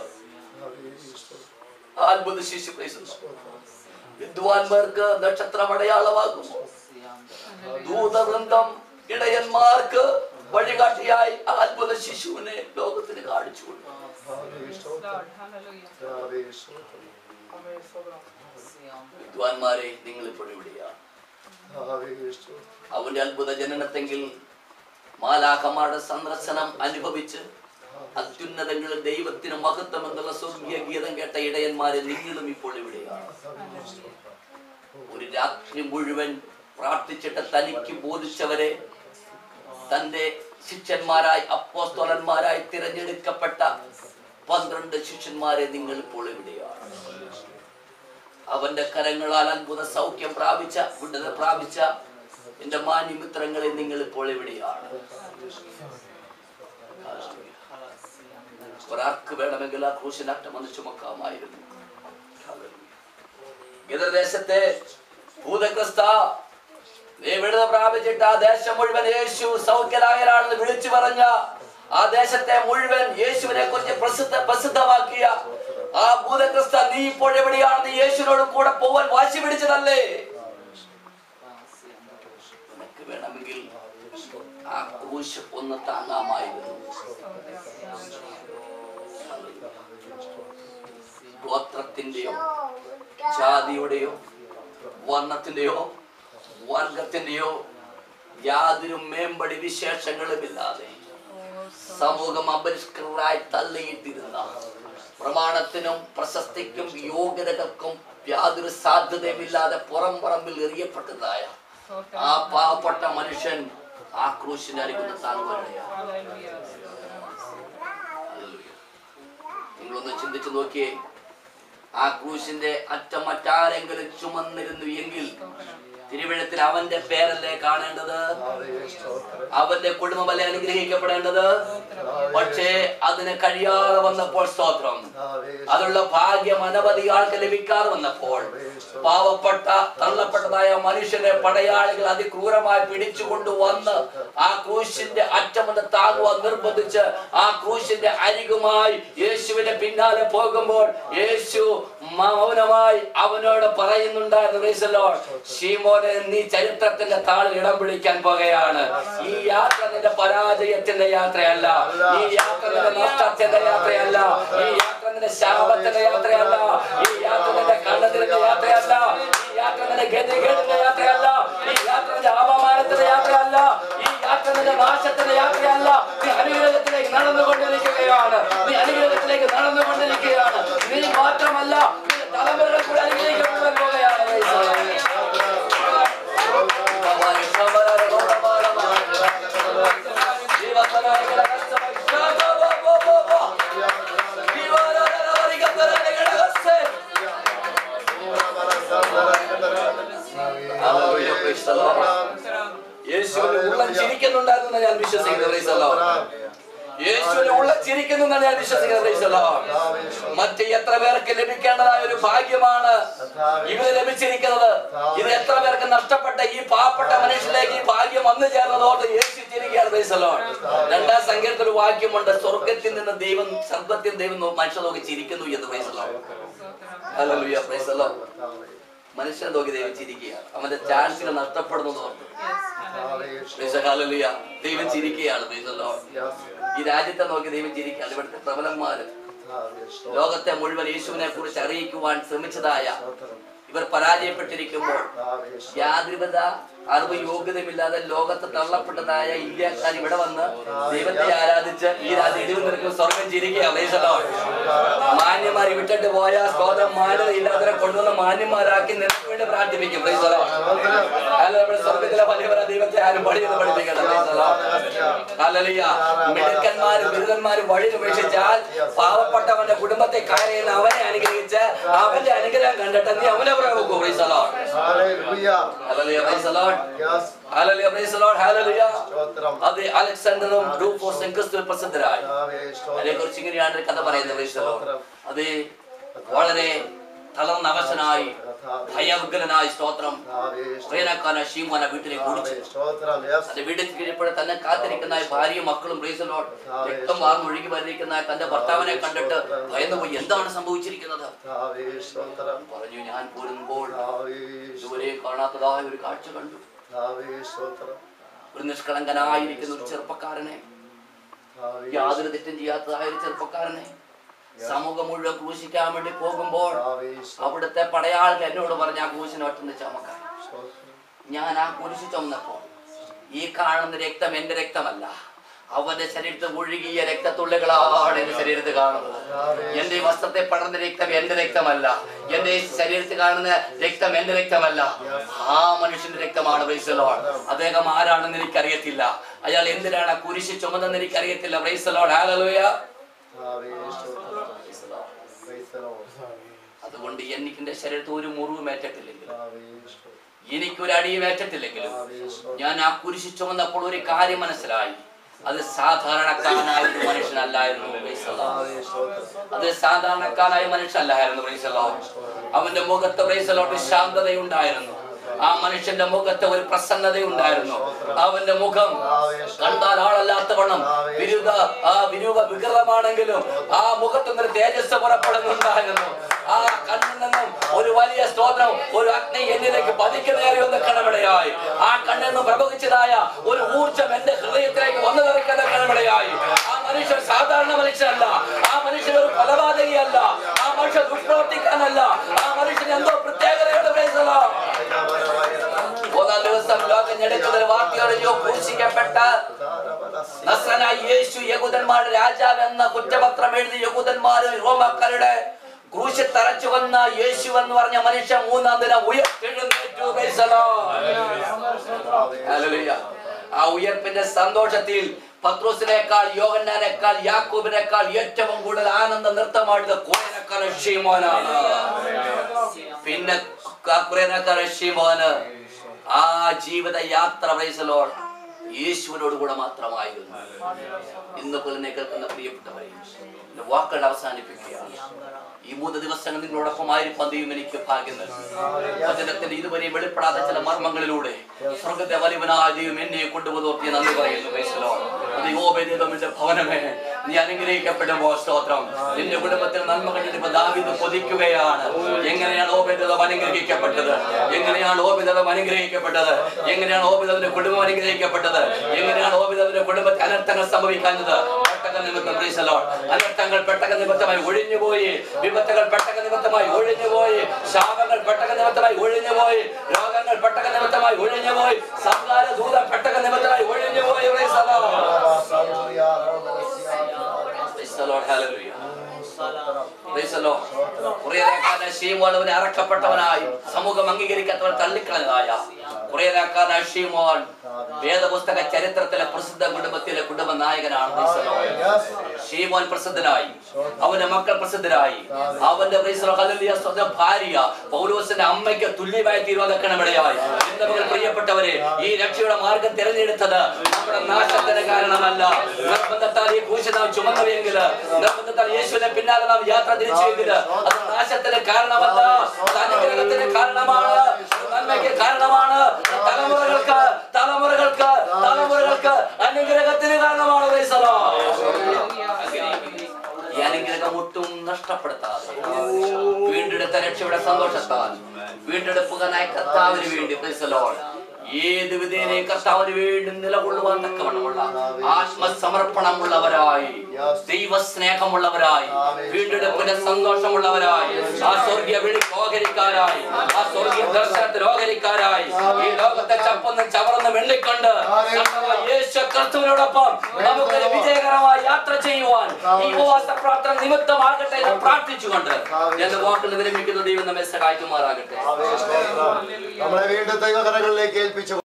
ആ അത്ഭുത ശിശു praise the Lord. വിദ്വാൻമാർക്ക് നക്ഷത്രം അടയാളമാകുമോ ദൂതവൃന്ദം ഇടയന്മാർക്ക് വഴികാട്ടിയായി ആ അത്ഭുത ശിശുവിനെ ലോകത്തിന് കാണിച്ചു കൊടുത്തു. വിദ്വാൻമാരെ നിങ്ങൾ ഇപ്പോൾ എവിടെയാണ് കർത്താവേ, സ്തോത്രം. അവന്റെ അത്ഭുത ജനനത്തെങ്കിൽ മാലാഖമാരുടെ സന്ദർശനം അനുഭവിച്ച് അത്യുന്നതങ്ങളിൽ ദൈവത്തിന് മഹത്വം എന്നുള്ള സ്വർഗീയ ഗീതം കേട്ട ഇടയന്മാരെ നിങ്ങളും ഇപ്പോൾ ഇവിടെയാണ് ഒരു രാത്രി മുഴുവൻ പ്രാർത്ഥിച്ചിട്ട് തനിക്ക് ബോധിച്ചവരെ തന്റെ ശിഷ്യന്മാരായി അപ്പോസ്തോലന്മാരായി തിരഞ്ഞെടുക്കപ്പെട്ട പന്ത്രണ്ട് ശിഷ്യന്മാരെ നിങ്ങൾ ഇപ്പോൾ എവിടെയാണ് അവന്റെ കരങ്ങളാൽ അത്ഭുത സൗഖ്യം പ്രാപിച്ച വിടുതൽ പ്രാപിച്ച എന്റെ മാന്യമിത്രങ്ങളെ നിങ്ങൾ ഇപ്പോൾ എവിടെയാണ് ഒരാൾക്ക് വേണമെങ്കിൽ ആ ക്രൂശിനാട്ടം ഒന്ന് ചുമക്കാമായിരുന്നു എതിർദേശത്തെ ഭൂതക്രിസ്ത നീ വിടുത പ്രാപിച്ചിട്ട് ആ ദേശം മുഴുവൻ യേശു സൗഖ്യരായരാണെന്ന് വിളിച്ചു പറഞ്ഞ ആ ദേശത്തെ മുഴുവൻ യേശുവിനെ കുറിച്ച് പ്രസിദ്ധ പ്രസിദ്ധമാക്കിയ ആ ഭൂതക്രിസ്ത നീ ഇപ്പോൾ എവിടെയാണെന്ന് യേശുവിനോട് കൂടെ പോവാൻ വാശി പിടിച്ചതല്ലേ നിനക്ക് വേണമെങ്കിൽ ആ ക്രൂശ് ഒന്ന് താങ്ങാമായിരുന്നു ഗോത്രത്തിന്റെയോ ജാതിയുടെയോ വർണ്ണത്തിന്റെയോ വർഗത്തിന്റെയോ യാതൊരു മേമ്പടി വിശേഷങ്ങളുമില്ലാതെ സമൂഹം അപരിഷ്കൃതരായി തള്ളിയിട്ടിരുന്ന പ്രമാണത്തിനും പ്രശസ്തിക്കും യോഗ്യതകൾക്കും യാതൊരു സാധ്യതയുമില്ലാതെ പുറം പറമ്പിൽ എറിയപ്പെട്ടതായ ആ പാവപ്പെട്ട മനുഷ്യൻ ആ ക്രൂശിന്റെ അരികുന്ന താങ്ങുകയാണ് നിങ്ങളൊന്ന് ചിന്തിച്ചു നോക്കിയേ ആ ക്രൂശിന്റെ അറ്റം മറ്റാരെങ്കിലും ചുമന്നിരുന്നു എങ്കിൽ തിരുവഴുത്തിൽ അവന്റെ പേരല്ലേ കാണേണ്ടത് കർത്താവേ, സ്തോത്രം. അവന്റെ കുടുംബമല്ലേ അനുഗ്രഹിക്കപ്പെടേണ്ടത് പക്ഷേ അതിന് കഴിയാതെ വന്നപ്പോൾ സ്തോത്രം കർത്താവേ, അതിനുള്ള ഭാഗ്യം അനവധി ആൾക്ക് ലഭിക്കാതെ വന്നപ്പോൾ പാവപ്പെട്ട തള്ളപ്പെട്ടതായ മനുഷ്യനെ പടയാളികൾ അതിക്രൂരമായി പിടിച്ചുകൊണ്ട് വന്ന് ആ ക്രൂശിന്റെ അറ്റമെന്ന് താങ്ങുവാൻ നിർബന്ധിച്ച് ആ ക്രൂശിന്റെ അരികുമായി യേശുവിന്റെ പിന്നാലെ പോകുമ്പോൾ യേശു മൗനമായി അവനോട് പറയുന്നുണ്ടായിരുന്നു praise the Lord. ശീമോനെ നീ ചരിത്രത്തിന്റെ താളിൽ ഇടം പിടിക്കാൻ പോകുകയാണ് ഈ യാത്ര നിന്റെ പരാജയത്തിന്റെ യാത്രയല്ല ഈ യാത്ര നിന്റെ നഷ്ടത്തിന്റെ യാത്രയല്ല ഈ യാത്ര നിന്റെ ശാപത്തിന്റെ യാത്രയല്ല ഈ യാത്ര നിന്റെ കണ്ണത്തിന്റെ യാത്രയല്ല ഈ യാത്ര നിന്റെ ഗതികേടിന്റെ യാത്രയല്ല ഈ യാത്ര നിന്റെ അപമാനത്തിന്റെ യാത്രയല്ല ഈ യാത്ര നിന്റെ നാശത്തിന്റെ യാത്രയല്ല നീ അനുഗ്രഹത്തിലേക്ക് നടന്നുകൊണ്ടിരിക്കുകയാണ് നീ അനുഗ്രഹത്തിലേക്ക് നടന്നുകൊണ്ടിരിക്കുകയാണ് നീ മാത്രമല്ല നിന്റെ തലമുറകൾ കൂടെ അനുഗ്രഹിക്കപ്പെടാൻ പോകുകയാണ് യേശുവിന്റെ ഉള്ളം ചിരിക്കുന്നുണ്ടായിരുന്നു ഞാൻ വിശ്വസിക്കുന്നത് praise the Lord. യേശുവിന്റെ ഉള്ളം ചിരിക്കുന്നെന്നാണ് ഞാൻ വിശ്വസിക്കുന്നത് praise the Lord. മറ്റ് എത്ര പേർക്ക് ലഭിക്കേണ്ടതായ ഒരു ഭാഗ്യമാണ് ഇവര് ലഭിച്ചിരിക്കുന്നത് ഇത് എത്ര പേർക്ക് നഷ്ടപ്പെട്ട ഈ പാവപ്പെട്ട മനുഷ്യരിലേക്ക് ഈ ഭാഗ്യം വന്നു ചേർന്നതോട് യേശു ചിരിക്കുകയാണ് praise the Lord. രണ്ടാം സംഖ്യത്തിൽ ഒരു വാക്യമുണ്ട് സ്വർഗത്തിൽ നിന്ന് ദൈവം സർവത്തിൽ ദൈവം നോ- മനുഷ്യർ നോക്കി ചിരിക്കുന്നു എന്ന് praise the Lord. Hallelujah, praise the Lord. മനുഷ്യനെ നോക്കി ദൈവം ചിരിക്കുകയാണ് അവന്റെ ചാൻസുകൾ നഷ്ടപ്പെടുന്നതോട് Praise the Hallelujah. ദൈവം ചിരിക്കുകയാണ് praise the Lord. ഈ രാജ്യത്തെ നോക്കി ദൈവം ചിരിക്കുകയാണ് ഇവിടുത്തെ പ്രബലന്മാര് ലോകത്തെ മുഴുവൻ യേശുവിനെ കുറിച്ച് അറിയിക്കുവാൻ ശ്രമിച്ചതായ ഇവർ പരാജയപ്പെട്ടിരിക്കുമ്പോൾ യാതൊരുവിധ അറിവ് യോഗ്യതയുമില്ലാതെ ലോകത്ത് തള്ളപ്പെട്ടതായ ഇന്ത്യക്കാർ ഇവിടെ വന്ന് ദൈവത്തെ ആരാധിച്ച് ഈ രാജ്യം ഇടിവ് നിൽക്കുന്ന സ്വർഗം ചിരിക്കുകയാണ് praise the Lord. മാന്യന്മാർ വിട്ടിട്ട് പോയ സ്തോത്രം മാന്യത ഇല്ലാത്തവരെ കൊണ്ടുവന്ന് മാന്യന്മാരാക്കി നിനക്ക് വേണ്ടി പ്രാർത്ഥിപ്പിക്കും praise the Lord. അല്ല നമ്മുടെ സ്വർഗത്തിലെ വലിയവരെ ദൈവത്തെ ആരും പണിയെന്ന് പഠിപ്പിക്കണം praise the Lord. ഹല്ലേലൂയ. മിടുക്കന്മാരും ബിരുദന്മാരും വഴി ഉപേക്ഷിച്ചാൽ പാവപ്പെട്ടവന്റെ കുടുംബത്തെ കയറിയുന്ന അവനെ അനുഗ്രഹിച്ച് അവന്റെ അനുഗ്രഹം കണ്ടിട്ട് നീ അവനെ പ്രയോഗിക്കും praise the Lord. ഹല്ലേലൂയ, praise the Lord. ഹല്ലേലൂയ, praise the Lord. ഹല്ലേലൂയ. അത് അലക്സാണ്ടറും റൂഫോസും ക്രിസ്തുവിൽ പ്രസിദ്ധരായി അതിനെ കുറിച്ച് ഇങ്ങനെയാണ് ഒരു കഥ പറയുന്നത് praise the Lord. അത് വളരെ തളർന്ന അവശനായി ഭയവിഗ്രനായി സ്തോത്രം വേനക്കാന ഷീമോന വീട്ടിലേക്ക് ഓടിച്ചു തന്റെ വീട്ടിൽ കീഴപ്പോൾ തന്നെ കാത്തിരിക്കുന്ന ഭാര്യയും മക്കളും ബ്രേസലോട്ട് രക്തം വാർന്നൊഴുകി വരിക്കുന്ന തന്റെ ഭർത്താവിനെ കണ്ടിട്ട് ഭയന്നു പോയി എന്താണ് സംഭവിച്ചിരിക്കുന്നത് പറഞ്ഞു ഞാൻ പോരുമ്പോൾ ഇതുവരെ കാണാത്തതായ ഒരു കാഴ്ച കണ്ടു ഒരു നിഷ്കളങ്കനായിരിക്കുന്ന ഒരു ചെറുപ്പക്കാരനെ യാതൊരു തെറ്റും ചെയ്യാത്തതായ ഒരു ചെറുപ്പക്കാരനെ സമൂഹം മുഴുവൻ ക്രൂശിക്കാൻ വേണ്ടി പോകുമ്പോൾ അവിടുത്തെ പടയാളികൾ എന്നോട് പറഞ്ഞ ആ ക്രൂശിനെ ഒറ്റന്ന് ചമക്കാൻ ഞാൻ ആ കുരിശ് ചുമന്നപ്പോൾ ഈ കാണുന്ന രക്തം എന്റെ രക്തമല്ല അവന്റെ ശരീരത്തിൽ ഒഴുകിയ രക്തത്തുള്ളികളാണ് എന്റെ ശരീരത്തിൽ കാണുന്നത് എന്റെ ഈ വസ്ത്രത്തെ പടർന്ന രക്തം എന്റെ രക്തമല്ല എന്റെ ഈ ശരീരത്തിൽ കാണുന്ന രക്തം എന്റെ രക്തമല്ല ആ മനുഷ്യന്റെ രക്തമാണ് പ്രൈസലോൺ അദ്ദേഹം ആരാണെന്ന് എനിക്കറിയത്തില്ല അയാൾ എന്തിനാണ് ആ കുരിശ് ചുമന്നെന്ന് എനിക്കറിയത്തില്ല പ്രൈസലോൺ ഹാലലോയ കർത്താവേ, സ്തോത്രം. Praise the Lord. അതുകൊണ്ട് എനിക്ക് എന്റെ ശരീരത്തിൽ ഒരു മുറിവും ഏറ്റിട്ടില്ലെങ്കിലും കർത്താവേ, സ്തോത്രം. എനിക്കൊരു അടിയും ഏറ്റിട്ടില്ലെങ്കിലും കർത്താവേ, സ്തോത്രം. ഞാൻ ആ കുരിശ് ചുമന്നപ്പോൾ ഒരു കാര്യം മനസ്സിലായി അത് സാധാരണക്കാരനായ ഒരു മനുഷ്യനല്ലായിരുന്നു praise the Lord. കർത്താവേ, സ്തോത്രം. അത് സാധാരണക്കാരായ മനുഷ്യനല്ലായിരുന്നു praise the Lord. അവന്റെ മുഖത്ത് praise the Lord ശാന്തതയുണ്ടായിരുന്നു ആ മനുഷ്യന്റെ മുഖത്ത് ഒരു പ്രസന്നതയുണ്ടായിരുന്നു അവന്റെ മുഖം കണ്ടാൽ ആളല്ലാത്തവണ്ണം വിരുദ്ധ ആ വിരൂപ വികൃതമാണെങ്കിലും ആ മുഖത്തു നിന്ന് തേജസ് പുറപ്പെടുന്നുണ്ടായിരുന്നു ആ കണ്ണിൽ നിന്നും ഒരു വലിയ സ്തോത്രം ഒരു അഗ്നി എന്നിലേക്ക് പതിക്കുന്നേറിയൊന്ന് കണമിടയായി ആ കണ്ണിൽ നിന്ന് പ്രവഹിച്ചതായ ഒരു ഊർജം എന്റെ ഹൃദയത്തിലേക്ക് വന്നു നിറയ്ക്കുന്ന കണമിടയായി ആ മനുഷ്യൻ സാധാരണ മനുഷ്യനല്ല ആ മനുഷ്യൻ ഒരു കൊലപാതകിയല്ല ആ മനുഷ്യൻ ദുഷ്പ്രവർത്തിക്കാനല്ല ആ മനുഷ്യൻ എന്തോ പ്രത്യേകതയുടെ പ്രേസല മൂന്നാം ദിവസം ലോകം ഞെടുക്കുന്ന ഒരു വാർത്തയോടെയോ ക്രൂശിക്കപ്പെട്ട നസ്രനായ യേശു യഹൂദന്മാരുടെ രാജാവ് എന്ന കുറ്റപത്രം എഴുതി യഹൂദന്മാരും റോമാക്കാരുടെ ക്രൂശിൽ തറച്ചു വന്ന യേശു എന്ന് പറഞ്ഞ മനുഷ്യൻ മൂന്നാം ദിനം ഉയർത്തെഴുന്നേറ്റു Praise the Lord. Hallelujah. ആ ഉയർപ്പിന്റെ സന്തോഷത്തിൽ പത്രോസിനേക്കാൾ യോഗന്നാനേക്കാൾ യാക്കൂബിനേക്കാൾ ഏറ്റവും കൂടുതൽ ആനന്ദ നൃത്തമായത് കുറേനക്കാൾ ഷീമോനാണ് പിന്നെ കുറേനക്കാൾ ഷീമോന് ആ ജീവിത യാത്ര പ്രൈസലോൾ യേശുവിനോട് കൂടെ മാത്രമായിരുന്നു ഇന്ന് കൊല്ലിനെ കേൾക്കുന്ന പ്രിയപ്പെട്ടവരെ എന്റെ വാക്കുകൾ അവസാനിപ്പിക്കുകയാണ് ഈ മൂന്ന് ദിവസങ്ങൾ നിങ്ങളോടൊപ്പം ആയിരിക്കാൻ ദൈവം എനിക്ക് ഭാഗ്യം നൽകി വചനത്തിന്റെ ഇതുവരെ വെളിപ്പെടാത്ത ചില മർമ്മങ്ങളിലൂടെ സ്വർഗത്തെ വലിവനായ ദൈവം എന്നെ കൊണ്ടുപോയി നന്ദി പറയുന്നു ക്രൈസ്തലോ. അത് യോബേദേവന്റെ ഭവനമേ നീ അനുഗ്രഹിക്കപ്പെടുമ്പോ സ്തോത്രം നിന്റെ കുടുംബത്തിൽ നന്മ കണ്ടിട്ട് ദാവിദ് കൊതിക്കുകയാണ് എങ്ങനെയാണ് ഓബേദം അനുഗ്രഹിക്കപ്പെട്ടത് എങ്ങനെയാണ് ഓബിദം അനുഗ്രഹിക്കപ്പെട്ടത് എങ്ങനെയാണ് ഓബിദത്തിന്റെ കുടുംബം അനുഗ്രഹിക്കപ്പെട്ടത് എങ്ങനെയാണ് ഓബിദത്തിന്റെ കുടുംബത്തിൽ അനർത്ഥങ്ങൾ സംഭവിക്കാഞ്ഞത് പെട്ടക നിമിത്തം praise the Lord. അനർത്ഥങ്ങൾ പെട്ടക നിമിത്തമായി ഒഴിഞ്ഞുപോയി വിപത്തുകൾ പെട്ടക നിമിത്തമായി ഒഴിഞ്ഞുപോയി ശാപങ്ങൾ പെട്ടക നിമിത്തമായി ഒഴിഞ്ഞുപോയി രോഗങ്ങൾ പെട്ടക നിമിത്തമായി ഒഴിഞ്ഞുപോയി സംഹാര ദൂതം പെട്ടക നിമിത്തമായി ഒഴിഞ്ഞുപോയി praise the Lord. Praise the Lord. Hallelujah. Praise the Lord. കുറേയേറെക്കാലം ശീമോൻ അവനെ അറക്കപ്പെട്ടവനായി സമൂഹം അംഗീകരിക്കാത്തവൻ തള്ളിക്കളഞ്ഞതായ കുറേയേറെക്കാലം ശീമോൻ വേദപുസ്തക ചരിത്രത്തിലെ പ്രസിദ്ധ കുടുംബത്തിലെ കുടുംബ നായകനാണ് Praise the Lord. ഷീമോൻ പ്രസിദ്ധനായി അവന്റെ മക്കൾ പ്രസിദ്ധരായി അവന്റെ praise the Lord, hallelujah, സ്വന്തം ഭാര്യ പൗലോസിന്റെ അമ്മയ്ക്ക് തുല്യമായി തീരുവാനക്കണമിടയായി എന്റെ മകൾ പ്രിയപ്പെട്ടവരെ ഈ രക്ഷയുടെ മാർഗം തിരഞ്ഞെടുത്തത് നമ്മുടെ നാശത്തിന് കാരണമല്ല നിർബന്ധത്താൽ ഈ ക്രൂശ് നാം ചുമന്നുവെങ്കിൽ നിർബന്ധത്താൽ യേശുവിനെ പിന്നാലെ നാം യാത്ര തിരിച്ചെങ്കിൽ അത് നാശത്തിന് കാരണമല്ല അത് അനുഗ്രഹത്തിന് കാരണമാണ് അത് നന്മയ്ക്ക് കാരണമാണ് അത് തലമുറകൾക്ക് തലമുറകൾക്ക് തലമുറകൾക്ക് അനുഗ്രഹത്തിന് കാരണമാണ് praise the Lord. ഈ അനുഗ്രഹം ഒട്ടും നഷ്ടപ്പെടുത്താതെ വീണ്ടെടുത്ത രക്ഷയുടെ സന്തോഷത്താൽ വീണ്ടെടുപ്പുകനായ കർത്താവിന് വേണ്ടി praise the Lord. ഏത് വിധേനയും കർത്താവിന് വേണ്ടി നിലകൊള്ളുവാൻ തക്കവണ്ണമുള്ള ആത്മസമർപ്പണമുള്ളവരായി ദൈവസ്നേഹമുള്ളവരായി വീണ്ടെടുപ്പിന്റെ സന്തോഷമുള്ളവരായി ആ സ്വർഗീയ വിളി ഓഹരിക്കാരായി ആ സ്വർഗീയ ദർശനത്തിൽ ഓഹരിക്കാരായി ഈ ലോകത്തെ ചപ്പൊന്നും ചവർന്നും എണ്ണിക്കൊണ്ട് കർത്താവായ യേശു ക്രിസ്തുവിനോടൊപ്പം നമുക്കൊരു വിജയകരമായ യാത്ര ചെയ്യുവാൻ ഈ ഉപവാസ പ്രാർത്ഥന നിമിത്തമാകട്ടെ എന്ന് പ്രാർത്ഥിച്ചുകൊണ്ട് എന്റെ വാക്കുകൾ വിരമിക്കുന്ന ദൈവം നമ്മെ സഹായിക്കുമാറാകട്ടെ നമ്മളെ വീണ്ടും ദൈവകരങ്ങളിലേക്ക് ഏൽപ്പിച്ചു